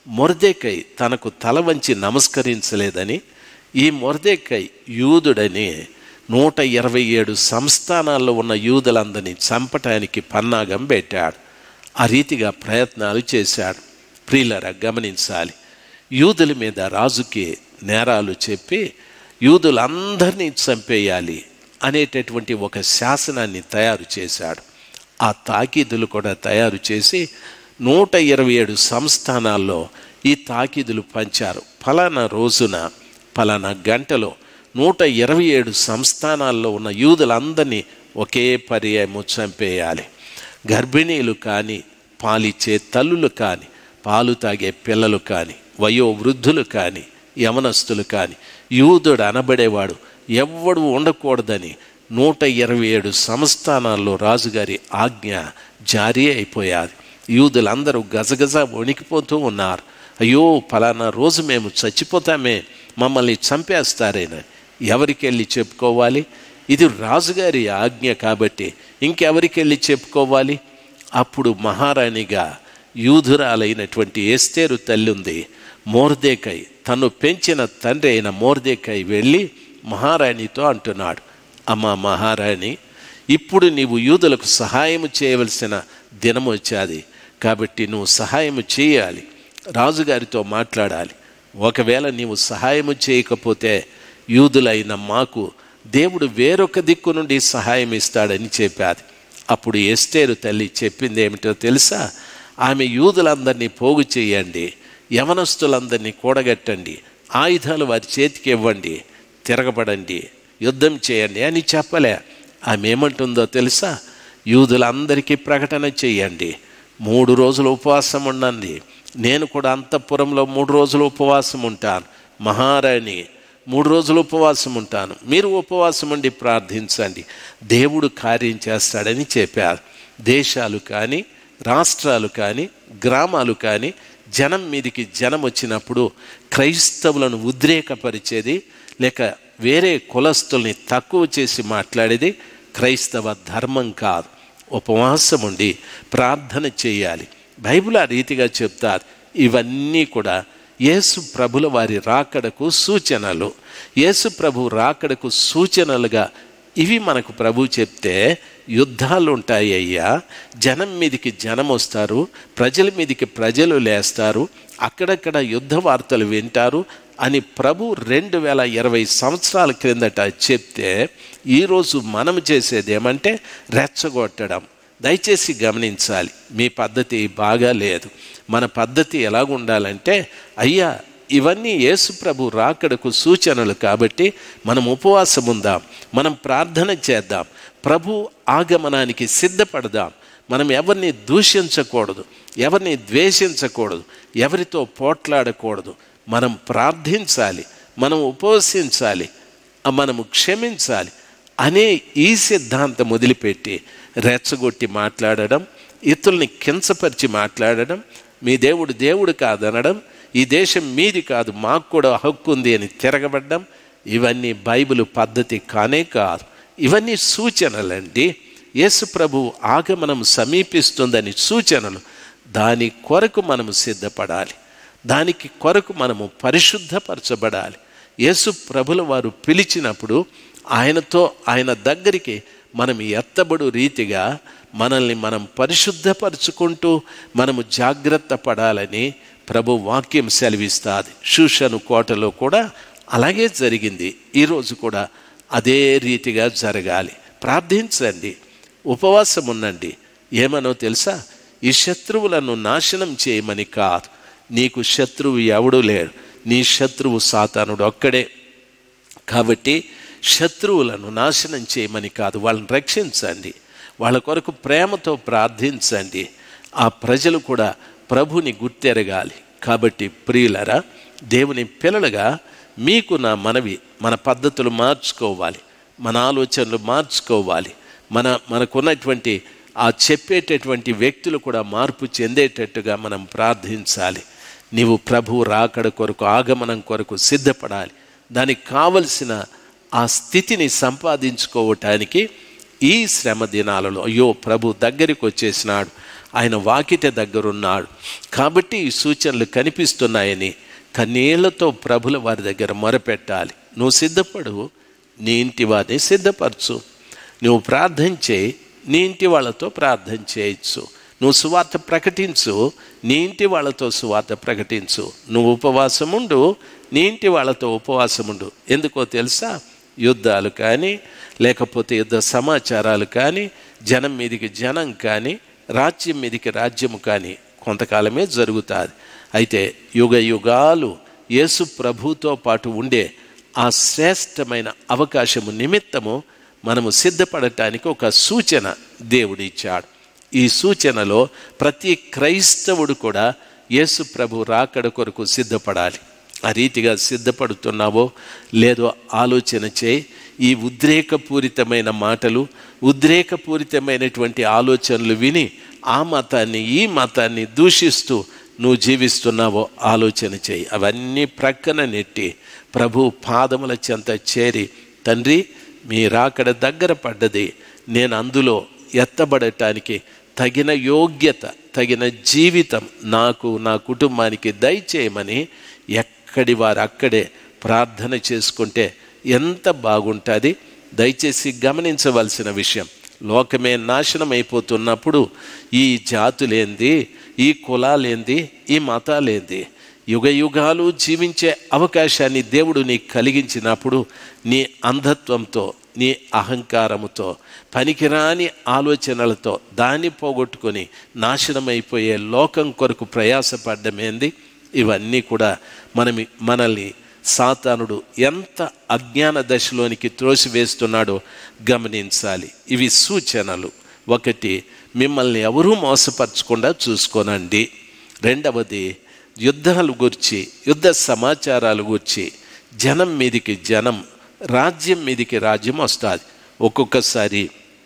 మొర్దెకై తనకు తల వంచి నమస్కరించలేదని ఈ మొర్దెకై యూదుడని నూట ఇరవై ఏడు సంస్థానాల్లో ఉన్న యూదులందరినీ చంపటానికి పన్నాగం పెట్టాడు ఆ రీతిగా ప్రయత్నాలు చేశాడు ప్రియులరా గమనించాలి యూదుల మీద రాజుకి నేరాలు చెప్పి యూదులందరినీ చంపేయాలి అనేటటువంటి ఒక శాసనాన్ని తయారు చేశాడు ఆ తాకీదులు కూడా తయారు చేసి నూట ఇరవై ఏడు సంస్థానాల్లో ఈ తాకీదులు పంచారు ఫలానా రోజున ఫలానా గంటలో నూట ఇరవై ఏడు సంస్థానాల్లో ఉన్న యూదులందరినీ ఒకే పర్యాయము చంపేయాలి గర్భిణీలు కానీ పాలిచ్చే తల్లులు కానీ పాలు తాగే పిల్లలు కానీ వయో వృద్ధులు కానీ యమనస్తులు కానీ యూదుడు అనబడేవాడు ఎవ్వడు ఉండకూడదని నూట ఇరవై ఏడు సంస్థానాల్లో రాజుగారి ఆజ్ఞ జారీ అయిపోయాది యూదులందరూ గజగజ వణికిపోతూ ఉన్నారు అయ్యో ఫలానా రోజు మేము చచ్చిపోతామే మమ్మల్ని చంపేస్తారేనా ఎవరికి వెళ్ళి చెప్పుకోవాలి ఇది రాజుగారి ఆజ్ఞ కాబట్టి ఇంకెవరికి వెళ్ళి చెప్పుకోవాలి అప్పుడు మహారాణిగా యూధురాలైనటువంటి ఎస్తేరు తల్లి ఉంది మోర్దేకై తను పెంచిన తండ్రి అయిన మోర్దేకై వెళ్ళి మహారాణితో అంటున్నాడు అమ్మ మహారాణి ఇప్పుడు నీవు యూదులకు సహాయం చేయవలసిన దినం వచ్చాది కాబట్టి నువ్వు సహాయం చేయాలి రాజుగారితో మాట్లాడాలి ఒకవేళ నీవు సహాయము చేయకపోతే యూదులైన మాకు దేవుడు వేరొక దిక్కు నుండి సహాయం ఇస్తాడని చెప్పాది అప్పుడు ఎస్టేరు తల్లి చెప్పింది ఏమిటో తెలుసా ఆమె యూదులందరినీ పోగు చేయండి యవనస్తులందరినీ కూడగట్టండి ఆయుధాలు వారి చేతికి ఇవ్వండి తిరగబడండి యుద్ధం చేయండి అని చెప్పలే ఆమె ఏమంటుందో తెలుసా యూదులందరికీ ప్రకటన చేయండి మూడు రోజులు ఉపవాసం ఉండండి నేను కూడా అంతఃపురంలో మూడు రోజులు ఉపవాసం ఉంటాను మహారాణి మూడు రోజులు ఉపవాసం ఉంటాను మీరు ఉపవాసం ఉండి ప్రార్థించండి దేవుడు కార్యం చేస్తాడని చెప్పారు దేశాలు కానీ రాష్ట్రాలు కానీ గ్రామాలు కానీ జనం మీదికి జనం వచ్చినప్పుడు క్రైస్తవులను ఉద్రేకపరిచేది లేక వేరే కులస్తుల్ని తక్కువ చేసి మాట్లాడేది క్రైస్తవ ధర్మం కాదు ఉపవాసం ఉండి ప్రార్థన చేయాలి బైబిల్ ఆ రీతిగా చెప్తారు ఇవన్నీ కూడా యేసు ప్రభుల వారి రాకడకు సూచనలు యేసు ప్రభు రాకడకు సూచనలుగా ఇవి మనకు ప్రభు చెప్తే యుద్ధాలు ఉంటాయి అయ్యా జనం మీదికి జనం వస్తారు ప్రజల మీదికి ప్రజలు లేస్తారు అక్కడక్కడ యుద్ధ వార్తలు వింటారు అని ప్రభు రెండు వేల ఇరవై సంవత్సరాల క్రిందట చెప్తే ఈరోజు మనం చేసేది ఏమంటే రెచ్చగొట్టడం దయచేసి గమనించాలి మీ పద్ధతి బాగా లేదు మన పద్ధతి ఎలాగుండాలంటే అయ్యా ఇవన్నీ యేసు ప్రభు రాకడకు సూచనలు కాబట్టి మనం ఉపవాసం ఉందాం మనం ప్రార్థన చేద్దాం ప్రభు ఆగమనానికి సిద్ధపడదాం మనం ఎవరిని దూషించకూడదు ఎవరిని ద్వేషించకూడదు ఎవరితో పోట్లాడకూడదు మనం ప్రార్థించాలి మనం ఉపవసించాలి మనము క్షమించాలి అనే ఈ సిద్ధాంతం వదిలిపెట్టి రెచ్చగొట్టి మాట్లాడడం ఇతరుల్ని కించపరిచి మాట్లాడడం మీ దేవుడు దేవుడు కాదనడం ఈ దేశం మీది కాదు మాకు కూడా హక్కు ఉంది అని తిరగబడ్డం ఇవన్నీ బైబిల్ పద్ధతి కానే కాదు ఇవన్నీ సూచనలండి యేసు ప్రభు ఆగమనం సమీపిస్తుందని సూచనలు దాని కొరకు మనము సిద్ధపడాలి దానికి కొరకు మనము పరిశుద్ధపరచబడాలి యేసు ప్రభుల వారు పిలిచినప్పుడు ఆయనతో ఆయన దగ్గరికి మనం ఎత్తబడు రీతిగా మనల్ని మనం పరిశుద్ధపరచుకుంటూ మనము జాగ్రత్త పడాలని ప్రభు వాక్యం సెలవిస్తుంది శూషను కోటలో కూడా అలాగే జరిగింది ఈరోజు కూడా అదే రీతిగా జరగాలి ప్రార్థించండి ఉపవాసం ఉండండి ఏమనో తెలుసా ఈ శత్రువులను నాశనం చేయమని కాదు నీకు శత్రువు ఎవడూ లేడు నీ శత్రువు సాతానుడు ఒక్కడే కాబట్టి శత్రువులను నాశనం చేయమని కాదు వాళ్ళని రక్షించండి వాళ్ళ కొరకు ప్రేమతో ప్రార్థించండి ఆ ప్రజలు కూడా ప్రభుని గుర్తెరగాలి కాబట్టి ప్రియులరా దేవుని పిల్లలుగా మీకు నా మనవి మన పద్ధతులు మార్చుకోవాలి మన ఆలోచనలు మార్చుకోవాలి మన మనకున్నటువంటి ఆ చెప్పేటటువంటి వ్యక్తులు కూడా మార్పు చెందేటట్టుగా మనం ప్రార్థించాలి నీవు ప్రభు రాకడ కొరకు ఆగమనం కొరకు సిద్ధపడాలి దానికి కావలసిన ఆ స్థితిని సంపాదించుకోవటానికి ఈ శ్రమ దినాలలో అయ్యో ప్రభు దగ్గరికి వచ్చేసినాడు ఆయన వాకిట దగ్గరున్నాడు కాబట్టి ఈ సూచనలు కనిపిస్తున్నాయని కన్నీళ్లతో ప్రభుల వారి దగ్గర మొరపెట్టాలి నువ్వు సిద్ధపడు నీ ఇంటి వారిని సిద్ధపరచు నువ్వు ప్రార్థన చేయి నీ ఇంటి వాళ్ళతో ప్రార్థన చేయొచ్చు నువ్వు సువార్త ప్రకటించు నీ ఇంటి వాళ్ళతో సువార్త ప్రకటించు నువ్వు ఉపవాసం ఉండు నీ ఇంటి వాళ్ళతో ఉపవాసం ఉండు ఎందుకో తెలుసా యుద్ధాలు కానీ లేకపోతే యుద్ధ సమాచారాలు కానీ జనం మీదికి జనం కానీ రాజ్యం మీదికి రాజ్యము కానీ కొంతకాలమే జరుగుతుంది అయితే యుగ యుగాలు యేసు ప్రభుతో పాటు ఉండే ఆ శ్రేష్టమైన అవకాశము నిమిత్తము మనము సిద్ధపడటానికి ఒక సూచన దేవుడిచ్చాడు ఈ సూచనలో ప్రతి క్రైస్తవుడు కూడా యేసు ప్రభు రాకడ కొరకు సిద్ధపడాలి ఆ రీతిగా సిద్ధపడుతున్నావో లేదో ఆలోచన చేయి ఈ ఉద్రేకపూరితమైన మాటలు ఉద్రేకపూరితమైనటువంటి ఆలోచనలు విని ఆ మతాన్ని ఈ మతాన్ని దూషిస్తూ నువ్వు జీవిస్తున్నావో ఆలోచన చేయి అవన్నీ ప్రక్కన నెట్టి ప్రభు పాదముల చెంత చేరి తండ్రి మీ రాకడ దగ్గర పడ్డది నేను అందులో ఎత్తబడటానికి తగిన యోగ్యత తగిన జీవితం నాకు నా కుటుంబానికి దయచేయమని ఎక్కడి వారు అక్కడే ప్రార్థన చేసుకుంటే ఎంత బాగుంటుంది దయచేసి గమనించవలసిన విషయం లోకమే నాశనం అయిపోతున్నప్పుడు ఈ జాతులేంది ఈ కులాలేంది ఈ మతాలేంది యుగ యుగాలు జీవించే అవకాశాన్ని దేవుడు నీకు కలిగించినప్పుడు నీ అంధత్వంతో నీ అహంకారముతో పనికిరాని ఆలోచనలతో దాన్ని పోగొట్టుకొని నాశనమైపోయే లోకం కొరకు ప్రయాసపడ్డమేంది ఇవన్నీ కూడా మనం మనల్ని సాతానుడు ఎంత అజ్ఞాన దశలోనికి త్రోసివేస్తున్నాడో గమనించాలి ఇవి సూచనలు ఒకటి మిమ్మల్ని ఎవరూ మోసపరచకుండా చూసుకోనండి రెండవది యుద్ధాలు గురించి యుద్ధ సమాచారాలు గురించి జనం మీదికి జనం రాజ్యం మీదికి రాజ్యం వస్తుంది ఒక్కొక్కసారి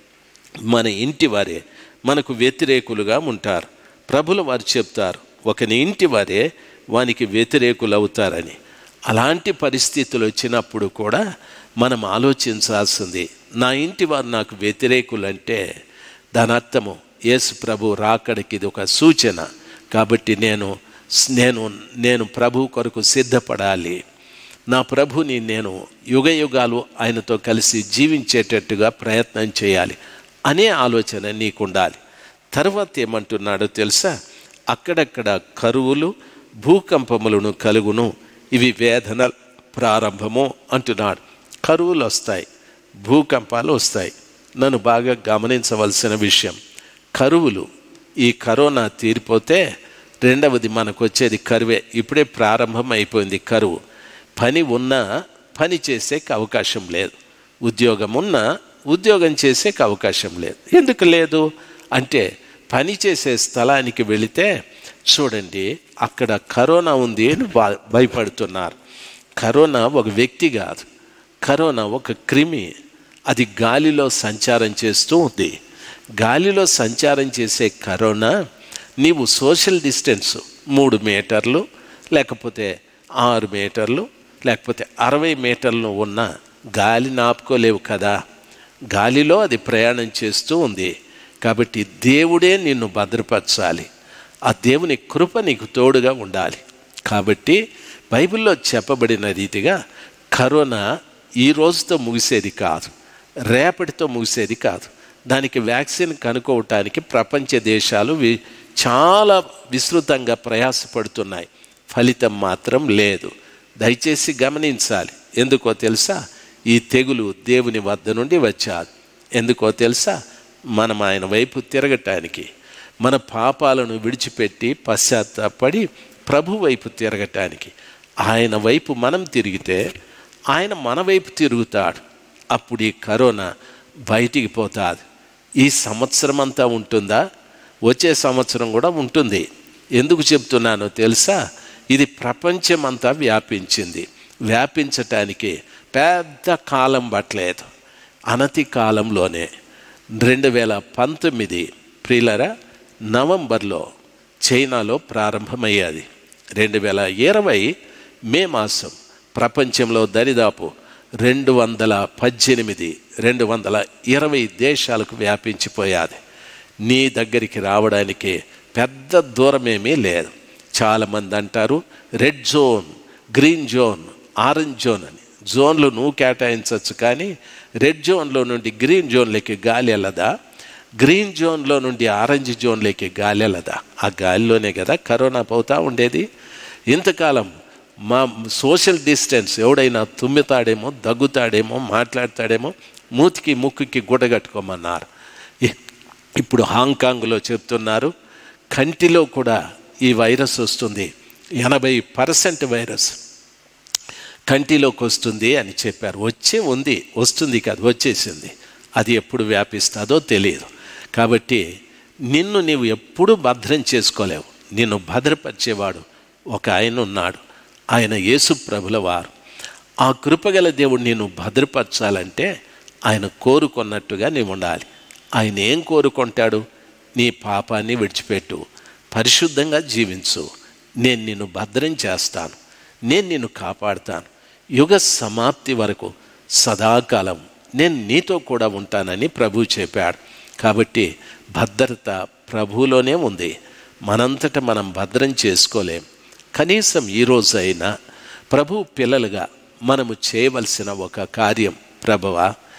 మన ఇంటి వారే మనకు వ్యతిరేకులుగా ఉంటారు ప్రభులు వారు చెప్తారు ఒకని ఇంటి వారే వానికి వ్యతిరేకులు అవుతారని అలాంటి పరిస్థితులు వచ్చినప్పుడు కూడా మనం ఆలోచించాల్సింది నా ఇంటి వారు నాకు వ్యతిరేకులంటే దాని అర్థము యేసు ప్రభు రాకడికి ఇది ఒక సూచన కాబట్టి నేను నేను నేను ప్రభు కొరకు సిద్ధపడాలి నా ప్రభుని నేను యుగ యుగాలు ఆయనతో కలిసి జీవించేటట్టుగా ప్రయత్నం చేయాలి అనే ఆలోచన నీకుండాలి తర్వాత ఏమంటున్నాడో తెలుసా అక్కడక్కడ కరువులు భూకంపములను కలుగును ఇవి వేదన ప్రారంభము అంటున్నాడు కరువులు వస్తాయి భూకంపాలు వస్తాయి నన్ను బాగా గమనించవలసిన విషయం కరువులు ఈ కరోనా తీరిపోతే రెండవది మనకు వచ్చేది కరువే ఇప్పుడే ప్రారంభం అయిపోయింది కరువు పని ఉన్నా పని చేసేకి అవకాశం లేదు ఉద్యోగం ఉన్నా ఉద్యోగం చేసేకి అవకాశం లేదు ఎందుకు లేదు అంటే పని చేసే స్థలానికి వెళితే చూడండి అక్కడ కరోనా ఉంది అని భా- భయపడుతున్నారు కరోనా ఒక వ్యక్తి కాదు కరోనా ఒక క్రిమి అది గాలిలో సంచారం చేస్తూ ఉంది గాలిలో సంచారం చేసే కరోనా నీవు సోషల్ డిస్టెన్స్ మూడు మీటర్లు లేకపోతే ఆరు మీటర్లు లేకపోతే అరవై మీటర్లు ఉన్న గాలిని ఆపుకోలేవు కదా గాలిలో అది ప్రయాణం చేస్తూ ఉంది కాబట్టి దేవుడే నిన్ను భద్రపరచాలి ఆ దేవుని కృప నీకు తోడుగా ఉండాలి కాబట్టి బైబిల్లో చెప్పబడిన రీతిగా కరోనా ఈ రోజుతో ముగిసేది కాదు రేపటితో ముగిసేది కాదు దానికి వ్యాక్సిన్ కనుక్కోవటానికి ప్రపంచ దేశాలు వి- చాలా విస్తృతంగా ప్రయాసపడుతున్నాయి ఫలితం మాత్రం లేదు దయచేసి గమనించాలి ఎందుకో తెలుసా ఈ తెగులు దేవుని వద్ద నుండి వచ్చాది ఎందుకో తెలుసా మనం ఆయన వైపు తిరగటానికి మన పాపాలను విడిచిపెట్టి పశ్చాత్తాపడి ప్రభు వైపు తిరగటానికి ఆయన వైపు మనం తిరిగితే ఆయన మన వైపు తిరుగుతాడు అప్పుడు ఈ కరోనా బయటికి పోతాది ఈ సంవత్సరం అంతా ఉంటుందా వచ్చే సంవత్సరం కూడా ఉంటుంది ఎందుకు చెప్తున్నానో తెలుసా ఇది ప్రపంచమంతా వ్యాపించింది వ్యాపించటానికి పెద్ద కాలం పట్టలేదు అనతి కాలంలోనే రెండు వేల పంతొమ్మిది ప్రియులరా నవంబర్లో చైనాలో ప్రారంభమయ్యాది రెండు వేల ఇరవై మే మాసం ప్రపంచంలో దరిదాపు రెండు వందల పద్దెనిమిది రెండు వందల ఇరవై దేశాలకు వ్యాపించిపోయాది నీ దగ్గరికి రావడానికి పెద్ద దూరమేమీ లేదు చాలామంది అంటారు red zone green zone orange zone అని జోన్లు నువ్వు కేటాయించవచ్చు కానీ రెడ్ జోన్లో నుండి గ్రీన్ జోన్లోకి గాలి వెళ్ళదా గ్రీన్ జోన్లో నుండి ఆరెంజ్ జోన్లోకి గాలి వెళ్ళదా ఆ గాలిలోనే కదా కరోనా పోతా ఉండేది ఇంతకాలం మా సోషల్ డిస్టెన్స్ ఎవడైనా తుమ్మితాడేమో దగ్గుతాడేమో మాట్లాడతాడేమో మూతికి ముక్కుకి గుడ్డగట్టుకోమన్నారు ఇ- ఇప్పుడు హాంకాంగ్లో చెప్తున్నారు కంటిలో కూడా ఈ వైరస్ వస్తుంది ఎనభై పర్సెంట్ వైరస్ కంటిలోకి వస్తుంది అని చెప్పారు వచ్చే ఉంది వస్తుంది కాదు వచ్చేసింది అది ఎప్పుడు వ్యాపిస్తుందో తెలియదు కాబట్టి నిన్ను నీవు ఎప్పుడు భద్రం చేసుకోలేవు నిన్ను భద్రపరిచేవాడు ఒక ఆయన ఉన్నాడు ఆయన యేసు ప్రభుల వారు ఆ కృపగల దేవుడు నిన్ను భద్రపరచాలంటే ఆయన కోరుకున్నట్టుగా నీవు ఉండాలి ఆయన ఏం కోరుకుంటాడు నీ పాపాన్ని విడిచిపెట్టు పరిశుద్ధంగా జీవించు నేను నిన్ను భద్రం చేస్తాను నేను నిన్ను కాపాడుతాను యుగ సమాప్తి వరకు సదాకాలం నేను నీతో కూడా ఉంటానని ప్రభు చెప్పాడు కాబట్టి భద్రత ప్రభువులోనే ఉంది మనంతట మనం భద్రం చేసుకోలేం కనీసం ఈ రోజైనా ప్రభు పిల్లలుగా మనము చేయవలసిన ఒక కార్యం ప్రభువ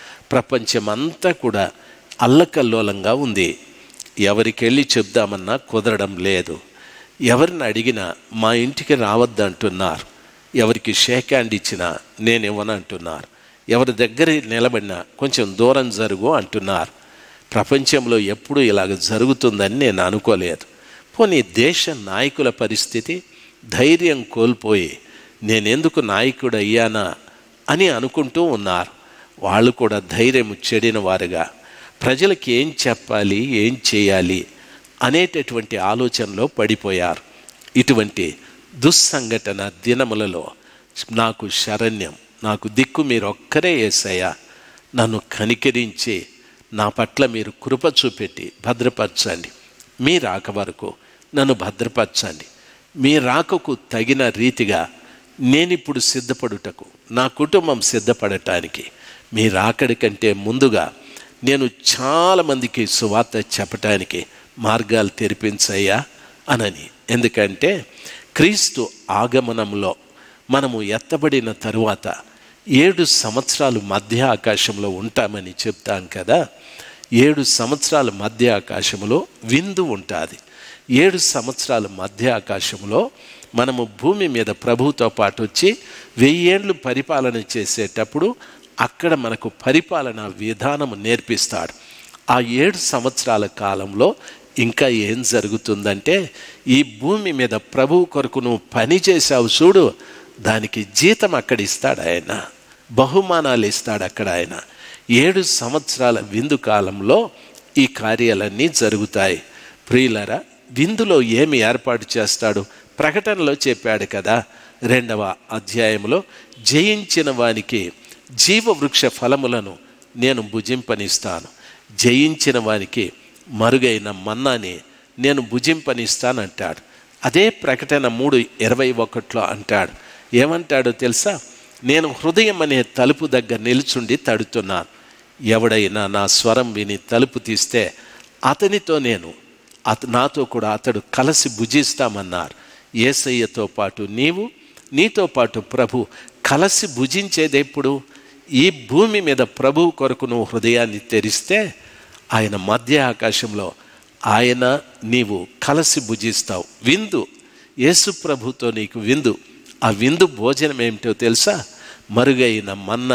ప్రపంచమంతా కూడా అల్లకల్లోలంగా ఉంది ఎవరికి వెళ్ళి చెప్దామన్నా కుదరడం లేదు ఎవరిని అడిగినా మా ఇంటికి రావద్దంటున్నారు ఎవరికి షేక్ హ్యాండ్ ఇచ్చినా నేను ఇవ్వనంటున్నారు ఎవరి దగ్గర నిలబడినా కొంచెం దూరం జరుగు అంటున్నారు ప్రపంచంలో ఎప్పుడు ఇలాగ జరుగుతుందని నేను అనుకోలేదు పోనీ దేశ నాయకుల పరిస్థితి ధైర్యం కోల్పోయి నేనెందుకు నాయకుడు అయ్యానా అని అనుకుంటూ ఉన్నారు వాళ్ళు కూడా ధైర్యం చెడిన వారుగా ప్రజలకి ఏం చెప్పాలి ఏం చేయాలి అనేటటువంటి ఆలోచనలో పడిపోయారు ఇటువంటి దుస్సంఘటన దినములలో నాకు శరణ్యం నాకు దిక్కు మీరు ఒక్కరే వేసయ్యా నన్ను కనికరించి నా పట్ల మీరు కృప చూపెట్టి భద్రపరచండి మీ రాక వరకు నన్ను భద్రపరచండి మీ రాకకు తగిన రీతిగా నేనిప్పుడు సిద్ధపడుటకు నా కుటుంబం సిద్ధపడటానికి మీ రాకడి కంటే ముందుగా నేను చాలామందికి సువార్త చెప్పటానికి మార్గాలు తెరిపించయ్యా అనని ఎందుకంటే క్రీస్తు ఆగమనంలో మనము ఎత్తబడిన తరువాత ఏడు సంవత్సరాలు మధ్య ఆకాశంలో ఉంటామని చెప్తాం కదా ఏడు సంవత్సరాల మధ్య ఆకాశంలో విందు ఉంటుంది ఏడు సంవత్సరాల మధ్య ఆకాశంలో మనము భూమి మీద ప్రభువుతో పాటు వచ్చి వెయ్యేళ్ళు పరిపాలన చేసేటప్పుడు అక్కడ మనకు పరిపాలన విధానం నేర్పిస్తాడు ఆ ఏడు సంవత్సరాల కాలంలో ఇంకా ఏం జరుగుతుందంటే ఈ భూమి మీద ప్రభువు కొరకు నువ్వు పని చేసావు చూడు దానికి జీతం అక్కడ ఇస్తాడు ఆయన బహుమానాలు ఇస్తాడు అక్కడ ఆయన ఏడు సంవత్సరాల విందు కాలంలో ఈ కార్యాలన్నీ జరుగుతాయి ప్రియులరా విందులో ఏమి ఏర్పాటు చేస్తాడు ప్రకటనలో చెప్పాడు కదా రెండవ అధ్యాయంలో జయించిన వానికి జీవవృక్ష ఫలములను నేను భుజింపనిస్తాను జయించిన వానికి మరుగైన మన్నాని నేను భుజింపనిస్తానంటాడు అదే ప్రకటన మూడు ఇరవై ఒకటిలో అంటాడు ఏమంటాడో తెలుసా నేను హృదయం అనే తలుపు దగ్గర నిలుచుండి తడుతున్నాను ఎవడైనా నా స్వరం విని తలుపు తీస్తే అతనితో నేను అత నాతో కూడా అతడు కలిసి భుజిస్తామన్నారు ఏసయ్యతో పాటు నీవు నీతో పాటు ప్రభు కలిసి భుజించేది ఎప్పుడు ఈ భూమి మీద ప్రభు కొరకు నువ్వు హృదయాన్ని తెరిస్తే ఆయన మధ్య ఆకాశంలో ఆయన నీవు కలిసి భుజిస్తావు విందు యేసు ప్రభుతో నీకు విందు ఆ విందు భోజనం ఏమిటో తెలుసా మరుగైన మన్న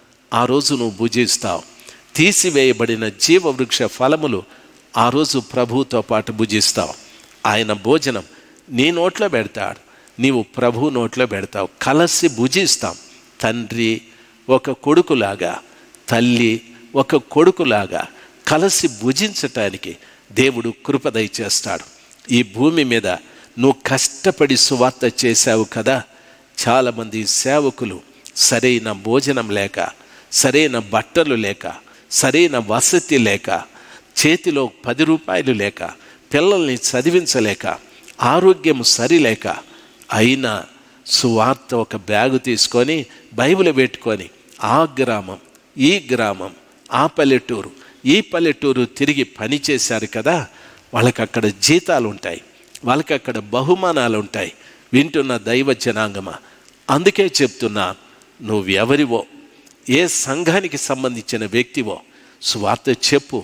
ఆ రోజు నువ్వు భుజిస్తావు తీసివేయబడిన జీవవృక్ష ఫలములు ఆ రోజు ప్రభువుతో పాటు భుజిస్తావు ఆయన భోజనం నీ నోట్లో పెడతాడు నీవు ప్రభు నోట్లో పెడతావు కలసి భుజిస్తాం తండ్రి ఒక కొడుకులాగా తల్లి ఒక కొడుకులాగా కలసి భుజించటానికి దేవుడు కృపదయ చేస్తాడు ఈ భూమి మీద నువ్వు కష్టపడి సువార్త చేశావు కదా చాలామంది సేవకులు సరైన భోజనం లేక సరైన బట్టలు లేక సరైన వసతి లేక చేతిలో పది రూపాయలు లేక పిల్లల్ని చదివించలేక ఆరోగ్యం సరిలేక అయినా సువార్త ఒక బ్యాగు తీసుకొని బైబిల్ పెట్టుకొని ఆ గ్రామం ఈ గ్రామం ఆ పల్లెటూరు ఈ పల్లెటూరు తిరిగి పని చేశారు కదా వాళ్ళకి అక్కడ జీతాలు ఉంటాయి వాళ్ళకి అక్కడ బహుమానాలు ఉంటాయి వింటున్న దైవ జనాంగమా అందుకే చెప్తున్నా నువ్వెవరివో ఏ సంఘానికి సంబంధించిన వ్యక్తివో స్వార్థ చెప్పు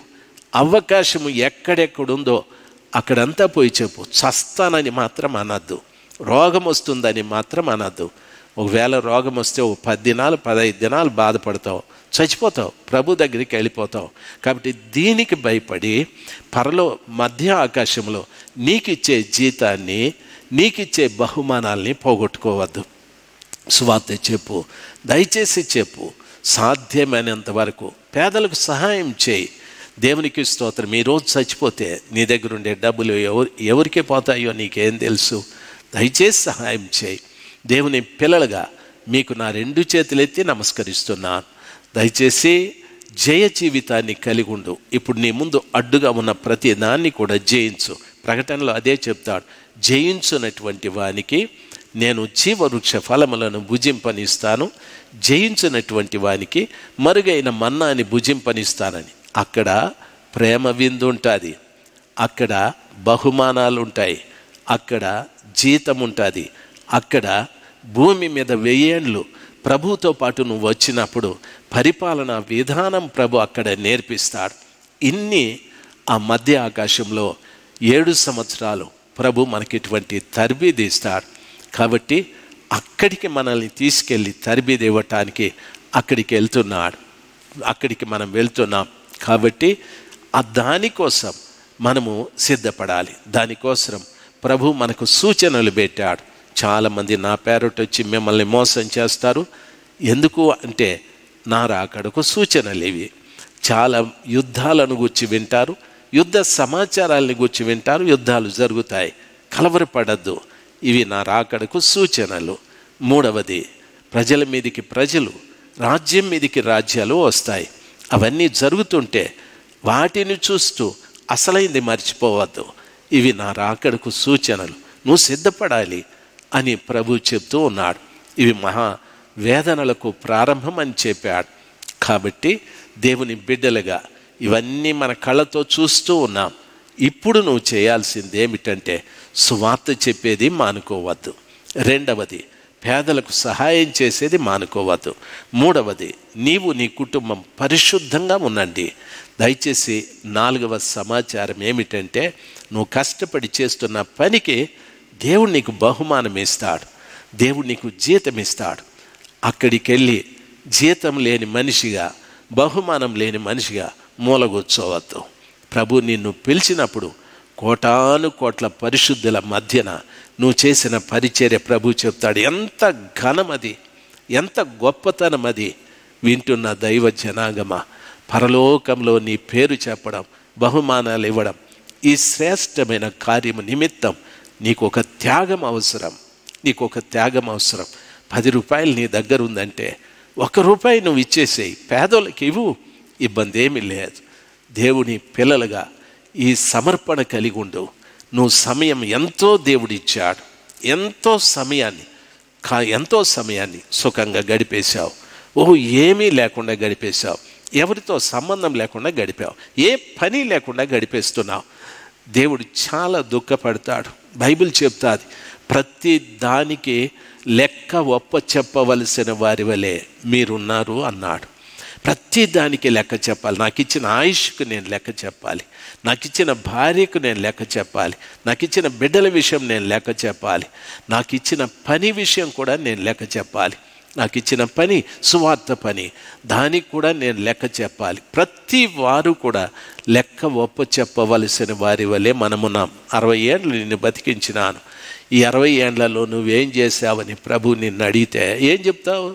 అవకాశము ఎక్కడెక్కడుందో అక్కడంతా పోయి చెప్పు చస్తానని మాత్రం అనద్దు రోగం వస్తుందని మాత్రం అనద్దు ఒకవేళ రోగం వస్తే ఒక పది దినాలు పదహైదు దినాలు బాధపడతావు చచ్చిపోతావు ప్రభు దగ్గరికి వెళ్ళిపోతావు కాబట్టి దీనికి భయపడి పరలో మధ్య ఆకాశంలో నీకిచ్చే జీతాన్ని నీకిచ్చే బహుమానాల్ని పోగొట్టుకోవద్దు సువార్త చెప్పు దయచేసి చెప్పు సాధ్యమైనంత వరకు పేదలకు సహాయం చేయి దేవునికి స్తోత్రం ఈరోజు చచ్చిపోతే నీ దగ్గర ఉండే డబ్బులు ఎవరు ఎవరికి పోతాయో నీకేం తెలుసు దయచేసి సహాయం చేయి దేవుని పిల్లలుగా మీకు నా రెండు చేతులెత్తి నమస్కరిస్తున్నాను దయచేసి జయ జీవితాన్ని కలిగి ఉండు ఇప్పుడు నీ ముందు అడ్డుగా ఉన్న ప్రతి దాన్ని కూడా జయించు ప్రకటనలో అదే చెప్తాడు జయించున్నటువంటి వానికి నేను జీవవృక్ష ఫలములను భుజింపనిస్తాను జయించినటువంటి వానికి మరుగైన మన్నాని భుజింపనిస్తానని అక్కడ ప్రేమ విందు ఉంటుంది అక్కడ బహుమానాలు ఉంటాయి అక్కడ జీతం ఉంటుంది అక్కడ భూమి మీద వెయ్యేండ్లు ప్రభుతో పాటు నువ్వు వచ్చినప్పుడు పరిపాలన విధానం ప్రభు అక్కడ నేర్పిస్తాడు ఇన్ని ఆ మధ్య ఆకాశంలో ఏడు సంవత్సరాలు ప్రభు మనకి ఇటువంటి తర్బీది ఇస్తాడు కాబట్టి అక్కడికి మనల్ని తీసుకెళ్ళి తర్బీది ఇవ్వటానికి అక్కడికి వెళ్తున్నాడు అక్కడికి మనం వెళ్తున్నాం కాబట్టి ఆ దానికోసం మనము సిద్ధపడాలి దానికోసం ప్రభు మనకు సూచనలు పెట్టాడు చాలామంది నా పేరట వచ్చి మిమ్మల్ని మోసం చేస్తారు ఎందుకు అంటే నా రాకడకు సూచనలు ఇవి చాలా యుద్ధాలను గుర్చి వింటారు యుద్ధ సమాచారాలని గుర్చి వింటారు యుద్ధాలు జరుగుతాయి కలవరపడద్దు ఇవి నా రాకడకు సూచనలు మూడవది ప్రజల మీదికి ప్రజలు రాజ్యం మీదికి రాజ్యాలు వస్తాయి అవన్నీ జరుగుతుంటే వాటిని చూస్తూ అసలైంది మర్చిపోవద్దు ఇవి నా రాకడకు సూచనలు నువ్వు సిద్ధపడాలి అని ప్రభు చెప్తూ ఉన్నాడు ఇవి మహా వేదనలకు ప్రారంభం అని చెప్పాడు కాబట్టి దేవుని బిడ్డలుగా ఇవన్నీ మన కళ్ళతో చూస్తూ ఉన్నాం ఇప్పుడు నువ్వు చేయాల్సింది ఏమిటంటే సువార్త చెప్పేది మానుకోవద్దు రెండవది పేదలకు సహాయం చేసేది మానుకోవద్దు మూడవది నీవు నీ కుటుంబం పరిశుద్ధంగా ఉండండి దయచేసి నాలుగవ సమాచారం ఏమిటంటే నువ్వు కష్టపడి చేస్తున్న పనికి దేవుడు నీకు బహుమానం ఇస్తాడు దేవుడు నీకు జీతం ఇస్తాడు అక్కడికి వెళ్ళి జీతం లేని మనిషిగా బహుమానం లేని మనిషిగా మూలగొచ్చవద్దు ప్రభు నిన్ను పిలిచినప్పుడు కోటాను కోట్ల పరిశుద్ధుల మధ్యన నువ్వు చేసిన పరిచర్య ప్రభు చెప్తాడు ఎంత ఘనమది ఎంత గొప్పతనం అది వింటున్న దైవ జనాగమ పరలోకంలో నీ పేరు చెప్పడం బహుమానాలు ఇవ్వడం ఈ శ్రేష్టమైన కార్యము నిమిత్తం నీకు ఒక త్యాగం అవసరం నీకు ఒక త్యాగం అవసరం పది రూపాయలు నీ దగ్గర ఉందంటే ఒక రూపాయి నువ్వు ఇచ్చేసేయి పేదోళ్ళకి ఇవ్వు ఇబ్బంది ఏమీ లేదు దేవుని పిల్లలుగా ఈ సమర్పణ కలిగి ఉండు నువ్వు సమయం ఎంతో దేవుడిచ్చాడు ఎంతో సమయాన్ని కా ఎంతో సమయాన్ని సుఖంగా గడిపేశావు ఓ ఏమీ లేకుండా గడిపేశావు ఎవరితో సంబంధం లేకుండా గడిపావు ఏ పని లేకుండా గడిపేస్తున్నావు దేవుడు చాలా దుఃఖపడతాడు బైబిల్ చెప్తాది ప్రతి దానికి లెక్క ఒప్ప చెప్పవలసిన వారి వలె మీరున్నారు అన్నాడు ప్రతి దానికి లెక్క చెప్పాలి నాకు ఇచ్చిన ఆయుష్కు నేను లెక్క చెప్పాలి నాకు ఇచ్చిన భార్యకు నేను లెక్క చెప్పాలి నాకు ఇచ్చిన బిడ్డల విషయం నేను లెక్క చెప్పాలి నాకు ఇచ్చిన పని విషయం కూడా నేను లెక్క చెప్పాలి నాకు ఇచ్చిన పని సువార్త పని దానికి కూడా నేను లెక్క చెప్పాలి ప్రతి వారు కూడా లెక్క ఒప్ప చెప్పవలసిన వారి వల్లే మనమున్నాం అరవై ఏళ్ళు నిన్ను బతికించినాను ఈ అరవై ఏండ్లలో నువ్వేం చేసావని ప్రభు నిన్ను అడిగితే ఏం చెప్తావు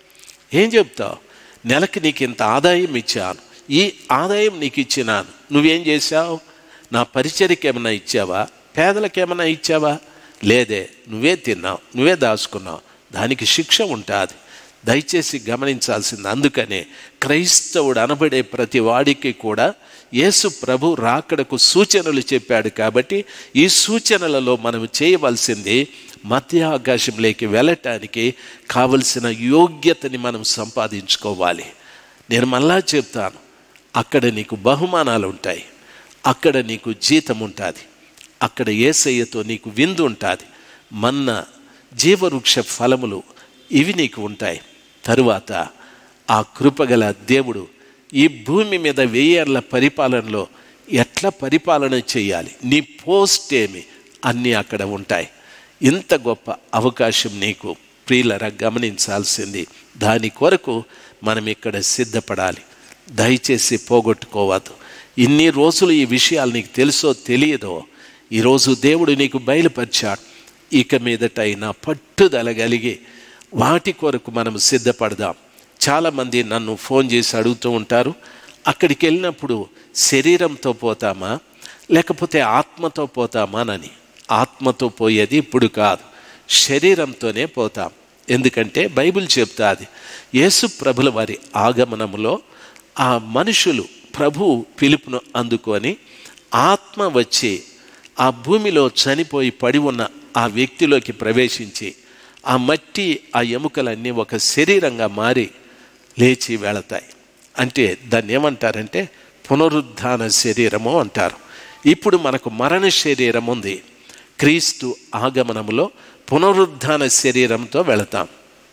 ఏం చెప్తావు నెలకి నీకు ఇంత ఆదాయం ఇచ్చాను ఈ ఆదాయం నీకు ఇచ్చినాను నువ్వేం చేశావు నా పరిచర్కి ఏమైనా ఇచ్చావా పేదలకు ఏమైనా ఇచ్చావా లేదే నువ్వే తిన్నావు నువ్వే దాచుకున్నావు దానికి శిక్ష ఉంటుంది దయచేసి గమనించాల్సింది అందుకనే క్రైస్తవుడు అనబడే ప్రతి వాడికి కూడా యేసు ప్రభు రాకడకు సూచనలు చెప్పాడు కాబట్టి ఈ సూచనలలో మనం చేయవలసింది మధ్య ఆకాశంలోకి వెళ్ళటానికి కావలసిన యోగ్యతని మనం సంపాదించుకోవాలి నేను మళ్ళా చెప్తాను అక్కడ నీకు బహుమానాలు ఉంటాయి అక్కడ నీకు జీతం ఉంటుంది అక్కడ ఏసయ్యతో నీకు విందు ఉంటుంది మన్న జీవవృక్ష ఫలములు ఇవి నీకు ఉంటాయి తరువాత ఆ కృపగల దేవుడు ఈ భూమి మీద వెయ్యేళ్ల పరిపాలనలో ఎట్లా పరిపాలన చేయాలి నీ పోస్ట్ ఏమి అన్నీ అక్కడ ఉంటాయి ఇంత గొప్ప అవకాశం నీకు ప్రియులరా గమనించాల్సింది దాని కొరకు మనం ఇక్కడ సిద్ధపడాలి దయచేసి పోగొట్టుకోవద్దు ఇన్ని రోజులు ఈ విషయాలు నీకు తెలుసో తెలియదో ఈరోజు దేవుడు నీకు బయలుపరిచాడు ఇక మీదటైనా పట్టుదల కలిగి వాటి కొరకు మనం సిద్ధపడదాం చాలామంది నన్ను ఫోన్ చేసి అడుగుతూ ఉంటారు అక్కడికి వెళ్ళినప్పుడు శరీరంతో పోతామా లేకపోతే ఆత్మతో పోతామానని ఆత్మతో పోయేది ఇప్పుడు కాదు శరీరంతోనే పోతాం ఎందుకంటే బైబిల్ చెప్తాది యేసు ప్రభుల వారి ఆగమనములో ఆ మనుషులు ప్రభు పిలుపును అందుకొని ఆత్మ వచ్చి ఆ భూమిలో చనిపోయి పడి ఉన్న ఆ వ్యక్తిలోకి ప్రవేశించి ఆ మట్టి ఆ ఎముకలన్నీ ఒక శరీరంగా మారి లేచి వెళతాయి అంటే దాన్ని ఏమంటారంటే పునరుద్ధాన శరీరము అంటారు ఇప్పుడు మనకు మరణ శరీరం ఉంది క్రీస్తు ఆగమనములో పునరుద్ధాన శరీరంతో వెళతాం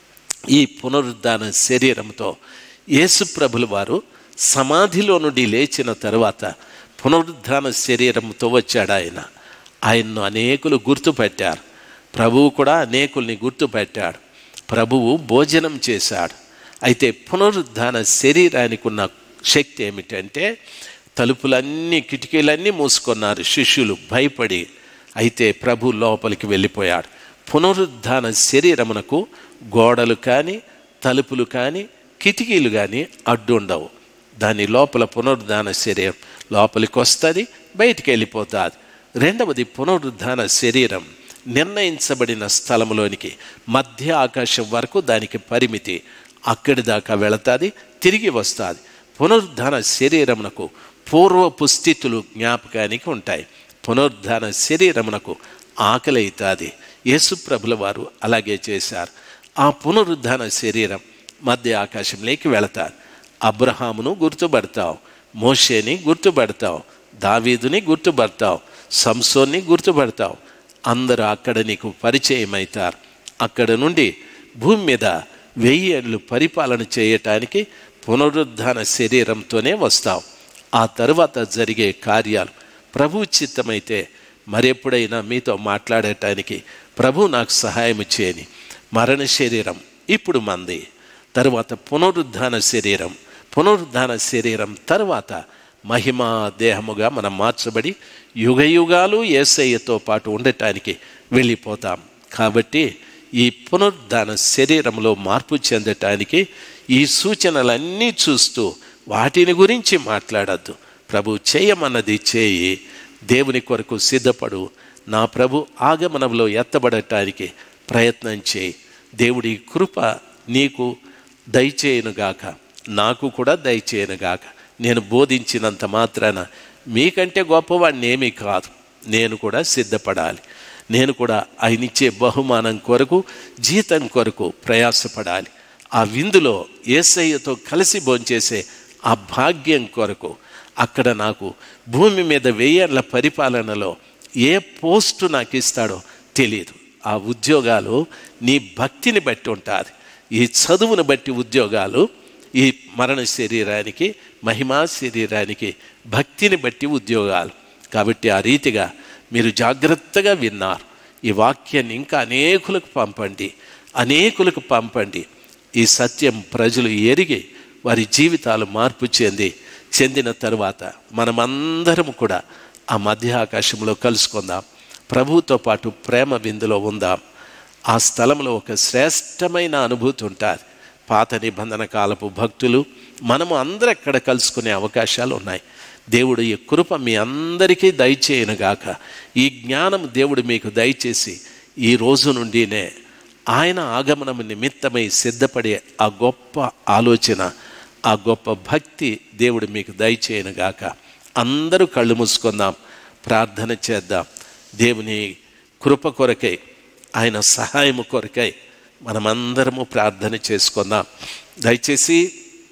ఈ పునరుద్ధాన శరీరంతో యేసుప్రభుల వారు సమాధిలో నుండి లేచిన తరువాత పునరుద్ధాన శరీరంతో వచ్చాడు ఆయన ఆయన్ను అనేకులు గుర్తుపెట్టారు ప్రభువు కూడా అనేకుల్ని గుర్తుపెట్టాడు ప్రభువు భోజనం చేశాడు అయితే పునరుద్ధాన శరీరానికి ఉన్న శక్తి ఏమిటంటే తలుపులన్నీ కిటికీలన్నీ మూసుకున్నారు శిష్యులు భయపడి అయితే ప్రభు లోపలికి వెళ్ళిపోయాడు పునరుద్ధాన శరీరమునకు గోడలు కానీ తలుపులు కానీ కిటికీలు కానీ అడ్డు ఉండవు దాని లోపల పునరుద్ధాన శరీరం లోపలికి వస్తుంది బయటికి వెళ్ళిపోతుంది రెండవది పునరుద్ధాన శరీరం నిర్ణయించబడిన స్థలంలోనికి మధ్య ఆకాశం వరకు దానికి పరిమితి అక్కడి దాకా వెళతాది తిరిగి వస్తుంది పునరుద్ధాన శరీరమునకు పూర్వపు స్థితులు జ్ఞాపకానికి ఉంటాయి పునరుద్ధాన శరీరమునకు ఆకలి అవుతుంది యేసుప్రభుల వారు అలాగే చేశారు ఆ పునరుద్ధాన శరీరం మధ్య ఆకాశంలోకి వెళతారు అబ్రహామును గుర్తుపడతావు మోషేని గుర్తుపడతావు దావీదుని గుర్తుపడతావు సంసోన్ని గుర్తుపడతావు అందరూ అక్కడ నీకు పరిచయం అవుతారు అక్కడ నుండి భూమి మీద వెయ్యి ఏళ్ళు పరిపాలన చేయటానికి పునరుద్ధాన శరీరంతోనే వస్తావు ఆ తరువాత జరిగే కార్యాలు ప్రభు చిత్తమైతే మరెప్పుడైనా మీతో మాట్లాడటానికి ప్రభు నాకు సహాయం చేయని మరణ శరీరం ఇప్పుడు మంది తరువాత పునరుద్ధాన శరీరం పునరుద్ధాన శరీరం తర్వాత మహిమా దేహముగా మనం మార్చబడి యుగ యుగాలు ఏసయ్యతో పాటు ఉండటానికి వెళ్ళిపోతాం కాబట్టి ఈ పునరుద్ధాన శరీరంలో మార్పు చెందటానికి ఈ సూచనలన్నీ చూస్తూ వాటిని గురించి మాట్లాడద్దు ప్రభు చేయమన్నది చేయి దేవుని కొరకు సిద్ధపడు నా ప్రభు ఆగమనంలో ఎత్తబడటానికి ప్రయత్నం చేయి దేవుడి కృప నీకు దయచేయనుగాక నాకు కూడా దయచేయనుగాక నేను బోధించినంత మాత్రాన మీకంటే గొప్పవాడిని ఏమీ కాదు నేను కూడా సిద్ధపడాలి నేను కూడా ఆయన ఇచ్చే బహుమానం కొరకు జీతం కొరకు ప్రయాసపడాలి ఆ విందులో ఏసయ్యతో కలిసి భోంచేసే ఆ భాగ్యం కొరకు అక్కడ నాకు భూమి మీద వెయ్యేళ్ల పరిపాలనలో ఏ పోస్టు నాకు ఇస్తాడో తెలియదు ఆ ఉద్యోగాలు నీ భక్తిని బట్టి ఉంటుంది ఈ చదువును బట్టి ఉద్యోగాలు ఈ మరణ శరీరానికి మహిమా శరీరానికి భక్తిని బట్టి ఉద్యోగాలు కాబట్టి ఆ రీతిగా మీరు జాగ్రత్తగా విన్నారు ఈ వాక్యాన్ని ఇంకా అనేకులకు పంపండి అనేకులకు పంపండి ఈ సత్యం ప్రజలు ఎరిగి వారి జీవితాలు మార్పు చెంది చెందిన తరువాత మనమందరం కూడా ఆ మధ్య ఆకాశంలో కలుసుకుందాం ప్రభువుతో పాటు ప్రేమ విందులో ఉందాం ఆ స్థలంలో ఒక శ్రేష్టమైన అనుభూతి ఉంటుంది పాత నిబంధన కాలపు భక్తులు మనము అందరూ అక్కడ కలుసుకునే అవకాశాలు ఉన్నాయి దేవుడు ఈ కృప మీ అందరికీ దయచేయనుగాక ఈ జ్ఞానం దేవుడు మీకు దయచేసి ఈ రోజు నుండినే ఆయన ఆగమనం నిమిత్తమై సిద్ధపడే ఆ గొప్ప ఆలోచన ఆ గొప్ప భక్తి దేవుడు మీకు దయచేయనుగాక అందరూ కళ్ళు మూసుకుందాం ప్రార్థన చేద్దాం దేవుని కృప కొరకై ఆయన సహాయము కొరకై మనమందరము ప్రార్థన చేసుకుందాం దయచేసి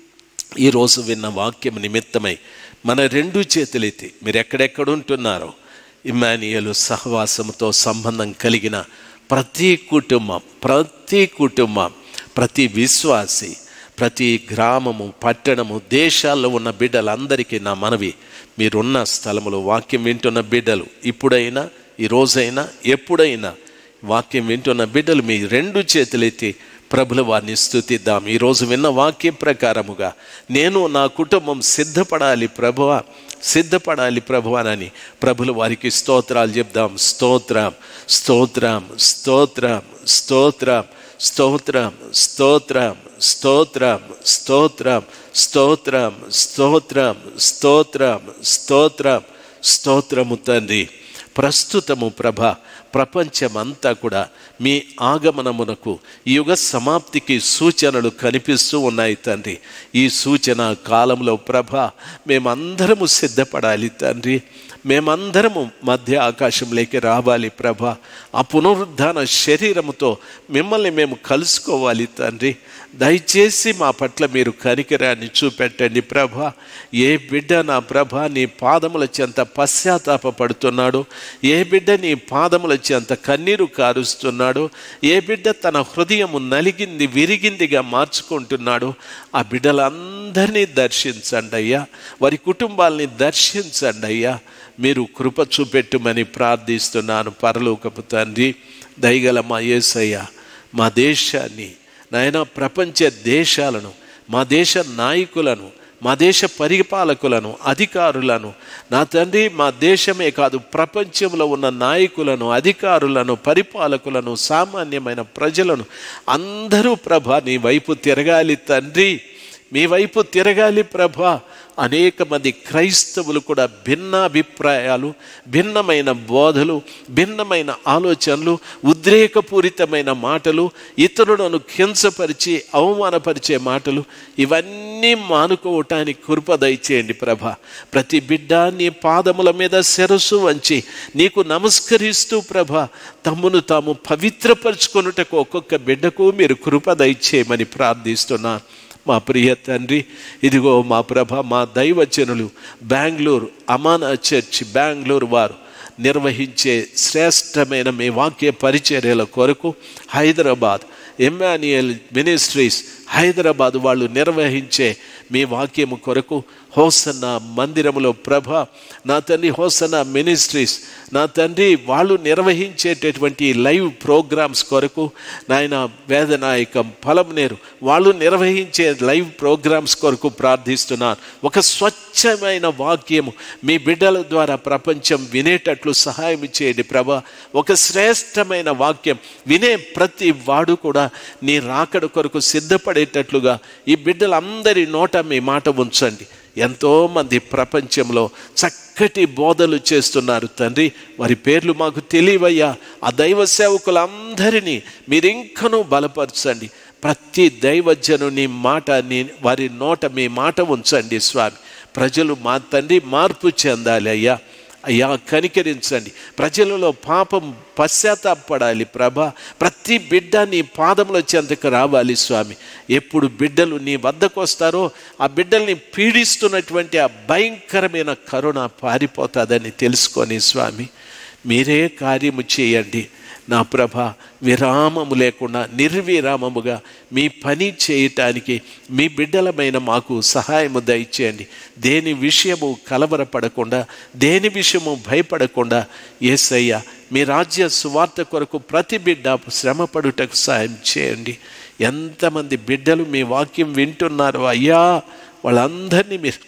ఈరోజు విన్న వాక్యం నిమిత్తమై మన రెండు చేతులెత్తి మీరు ఎక్కడెక్కడ ఉంటున్నారో ఇమానియలు సహవాసంతో సంబంధం కలిగిన ప్రతి కుటుంబం ప్రతి కుటుంబం ప్రతి విశ్వాసి ప్రతి గ్రామము పట్టణము దేశాల్లో ఉన్న బిడ్డలందరికీ నా మనవి మీరున్న స్థలములో వాక్యం వింటున్న బిడ్డలు ఇప్పుడైనా ఈ రోజైనా ఎప్పుడైనా వాక్యం వింటున్న బిడ్డలు మీ రెండు చేతులెత్తి ప్రభుల వారిని స్థుతిద్దాం ఈరోజు విన్న వాక్యం ప్రకారముగా నేను నా కుటుంబం సిద్ధపడాలి ప్రభువ సిద్ధపడాలి ప్రభువానని ప్రభుల వారికి స్తోత్రాలు చెప్దాం స్తోత్రం స్తోత్రం స్తోత్రం స్తోత్రం స్తోత్రం స్తోత్రం స్తోత్రం స్తోత్రం స్తోత్రం స్తోత్రం స్తోత్రం స్తోత్రం స్తోత్రము తండ్రి ప్రస్తుతము ప్రభ ప్రపంచమంతా కూడా మీ ఆగమనమునకు ఈ యుగ సమాప్తికి సూచనలు కనిపిస్తూ ఉన్నాయి తండ్రి ఈ సూచన కాలంలో ప్రభ మేమందరము సిద్ధపడాలి తండ్రి మేమందరము మధ్య ఆకాశంలోకి రావాలి ప్రభ ఆ పునరుద్ధాన శరీరముతో మిమ్మల్ని మేము కలుసుకోవాలి తండ్రి దయచేసి మా పట్ల మీరు కనికరాన్ని చూపెట్టండి ప్రభ ఏ బిడ్డ నా ప్రభ నీ పాదముల చెంత పశ్చాత్తాప పడుతున్నాడు ఏ బిడ్డ నీ పాదముల చెంత కన్నీరు కారుస్తున్నాడు ఏ బిడ్డ తన హృదయము నలిగింది విరిగిందిగా మార్చుకుంటున్నాడు ఆ బిడ్డలందరినీ దర్శించండి అయ్యా వారి కుటుంబాల్ని దర్శించండి అయ్యా మీరు కృప చూపెట్టుమని ప్రార్థిస్తున్నాను పరలోకపు తండ్రి దయగల మా యేసయ్య మా దేశాన్ని నాయన ప్రపంచ దేశాలను మా దేశ నాయకులను మా దేశ పరిపాలకులను అధికారులను నా తండ్రి మా దేశమే కాదు ప్రపంచంలో ఉన్న నాయకులను అధికారులను పరిపాలకులను సామాన్యమైన ప్రజలను అందరూ ప్రభ నీ వైపు తిరగాలి తండ్రి మీ వైపు తిరగాలి ప్రభ అనేక మంది క్రైస్తవులు కూడా భిన్నాభిప్రాయాలు భిన్నమైన బోధలు భిన్నమైన ఆలోచనలు ఉద్రేకపూరితమైన మాటలు ఇతరులను కించపరిచి అవమానపరిచే మాటలు ఇవన్నీ మానుకోవటానికి కృప దయచేయండి ప్రభ ప్రతి బిడ్డ నీ పాదముల మీద శిరస్సు వంచి నీకు నమస్కరిస్తూ ప్రభ తమ్మును తాము పవిత్రపరుచుకొనుటకు ఒక్కొక్క బిడ్డకు మీరు కృప దయచేయమని ప్రార్థిస్తున్నాను మా ప్రియ తండ్రి ఇదిగో మా ప్రభ మా దైవజనులు బెంగళూరు అమానా చర్చ్ బెంగళూరు వారు నిర్వహించే శ్రేష్టమైన మీ వాక్య పరిచర్యల కొరకు హైదరాబాద్ ఎమ్మాన్యుయల్ మినిస్ట్రీస్ హైదరాబాద్ వాళ్ళు నిర్వహించే మీ వాక్యము కొరకు హోసన్న మందిరములో ప్రభ నా తండ్రి హోసన్న మినిస్ట్రీస్ నా తండ్రి వాళ్ళు నిర్వహించేటటువంటి లైవ్ ప్రోగ్రామ్స్ కొరకు నాయన వేదనాయకం ఫలంనేరు వాళ్ళు నిర్వహించే లైవ్ ప్రోగ్రామ్స్ కొరకు ప్రార్థిస్తున్నాను ఒక స్వచ్ఛమైన వాక్యము మీ బిడ్డల ద్వారా ప్రపంచం వినేటట్లు సహాయం చేయండి ప్రభ ఒక శ్రేష్టమైన వాక్యం వినే ప్రతి వాడు కూడా నీ రాకడ కొరకు సిద్ధపడేటట్లుగా ఈ బిడ్డలందరి నోట మీ మాట ఉంచండి ఎంతోమంది ప్రపంచంలో చక్కటి బోధలు చేస్తున్నారు తండ్రి వారి పేర్లు మాకు తెలియవయ్యా ఆ దైవ సేవకులందరినీ మీరు ఇంకనూ బలపరచండి ప్రతి దైవజనుని మాట నీ వారి నోట మీ మాట ఉంచండి స్వామి ప్రజలు మా తండ్రి మార్పు చెందాలి అయ్యా అయ్యా కనికరించండి ప్రజలలో పాపం పశ్చాత్తాపడాలి ప్రభ ప్రతి బిడ్డ నీ పాదముల చెంతకు రావాలి స్వామి ఎప్పుడు బిడ్డలు నీ వద్దకు వస్తారో ఆ బిడ్డల్ని పీడిస్తున్నటువంటి ఆ భయంకరమైన కరుణ పారిపోతుందని తెలుసుకొని స్వామి మీరే కార్యము చేయండి నా ప్రభ విరామము లేకుండా నిర్విరామముగా మీ పని చేయటానికి మీ బిడ్డలమైన మాకు సహాయము దయచేయండి దేని విషయము కలవరపడకుండా దేని విషయము భయపడకుండా ఏసయ్య మీ రాజ్య సువార్త కొరకు ప్రతి బిడ్డ శ్రమపడుటకు సహాయం చేయండి ఎంతమంది బిడ్డలు మీ వాక్యం వింటున్నారో అయ్యా వాళ్ళందరినీ మీరు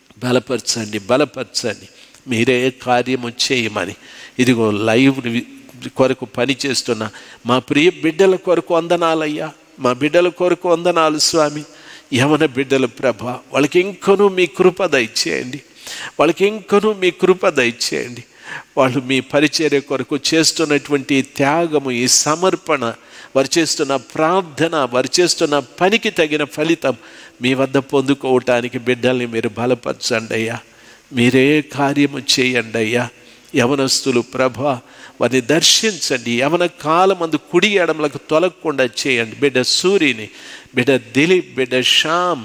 బలపరచండి బలపరచండి మీరే కార్యము చేయమని ఇదిగో లైవ్ కొరకు పనిచేస్తున్న మా ప్రియ బిడ్డల కొరకు వందనాలయ్యా మా బిడ్డల కొరకు వందనాలు స్వామి యవన బిడ్డల ప్రభ వాళ్ళకి ఇంకనూ మీ కృప దయచేయండి వాళ్ళకి ఇంకనూ మీ కృప దయచేయండి వాళ్ళు మీ పరిచర్య కొరకు చేస్తున్నటువంటి త్యాగము ఈ సమర్పణ వారు చేస్తున్న ప్రార్థన వారు చేస్తున్న పనికి తగిన ఫలితం మీ వద్ద పొందుకోవటానికి బిడ్డల్ని మీరు బలపరచండి అయ్యా మీరే కార్యము చేయండి అయ్యా యవనస్తులు ప్రభ వారిని దర్శించండి యవన కాలమందు కుడి ఎడమలకు తొలగకుండా చేయండి బిడ్డ సూర్యుని బిడ్డ దిలీప్ బిడ్డ శ్యామ్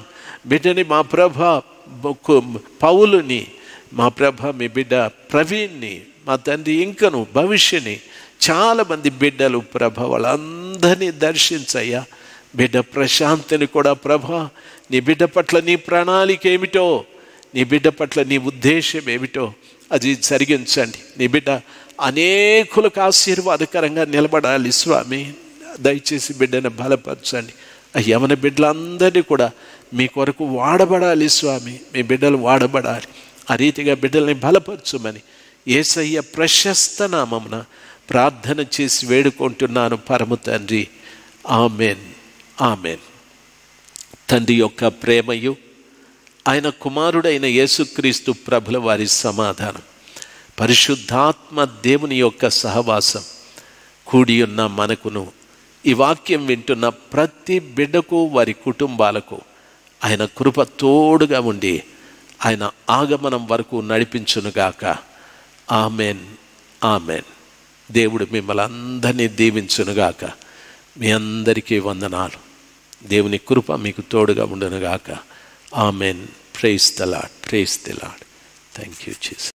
బిడ్డని మా ప్రభ పౌలుని మా ప్రభ మీ బిడ్డ ప్రవీణ్ని మా తండ్రి ఇంకను భవిష్యని చాలామంది బిడ్డలు ప్రభ వాళ్ళందరినీ దర్శించయ్యా బిడ్డ ప్రశాంతిని కూడా ప్రభ నీ బిడ్డ పట్ల నీ ప్రణాళిక ఏమిటో నీ బిడ్డ పట్ల నీ ఉద్దేశం ఏమిటో అది జరిగించండి నీ బిడ్డ అనేకులకు ఆశీర్వాదకరంగా నిలబడాలి స్వామి దయచేసి బిడ్డను బలపరచండి ఆ యమన బిడ్డలందరినీ కూడా మీ కొరకు వాడబడాలి స్వామి మీ బిడ్డలు వాడబడాలి ఆ రీతిగా బిడ్డల్ని బలపరచుమని ఏసయ్య ప్రశస్త నామమున ప్రార్థన చేసి వేడుకుంటున్నాను పరమ తండ్రి ఆమెన్ ఆమెన్ తండ్రి యొక్క ప్రేమయు ఆయన కుమారుడైన యేసుక్రీస్తు ప్రభుల వారి సమాధానం పరిశుద్ధాత్మ దేవుని యొక్క సహవాసం కూడి ఉన్న మనకును ఈ వాక్యం వింటున్న ప్రతి బిడ్డకు వారి కుటుంబాలకు ఆయన కృప తోడుగా ఉండి ఆయన ఆగమనం వరకు నడిపించునుగాక ఆమెన్ ఆమెన్ దేవుడు మిమ్మల్ని అందరినీ దీవించునుగాక మీ అందరికీ వందనాలు దేవుని కృప మీకు తోడుగా ఉండునుగాక amen praise the lord praise the lord thank you cheese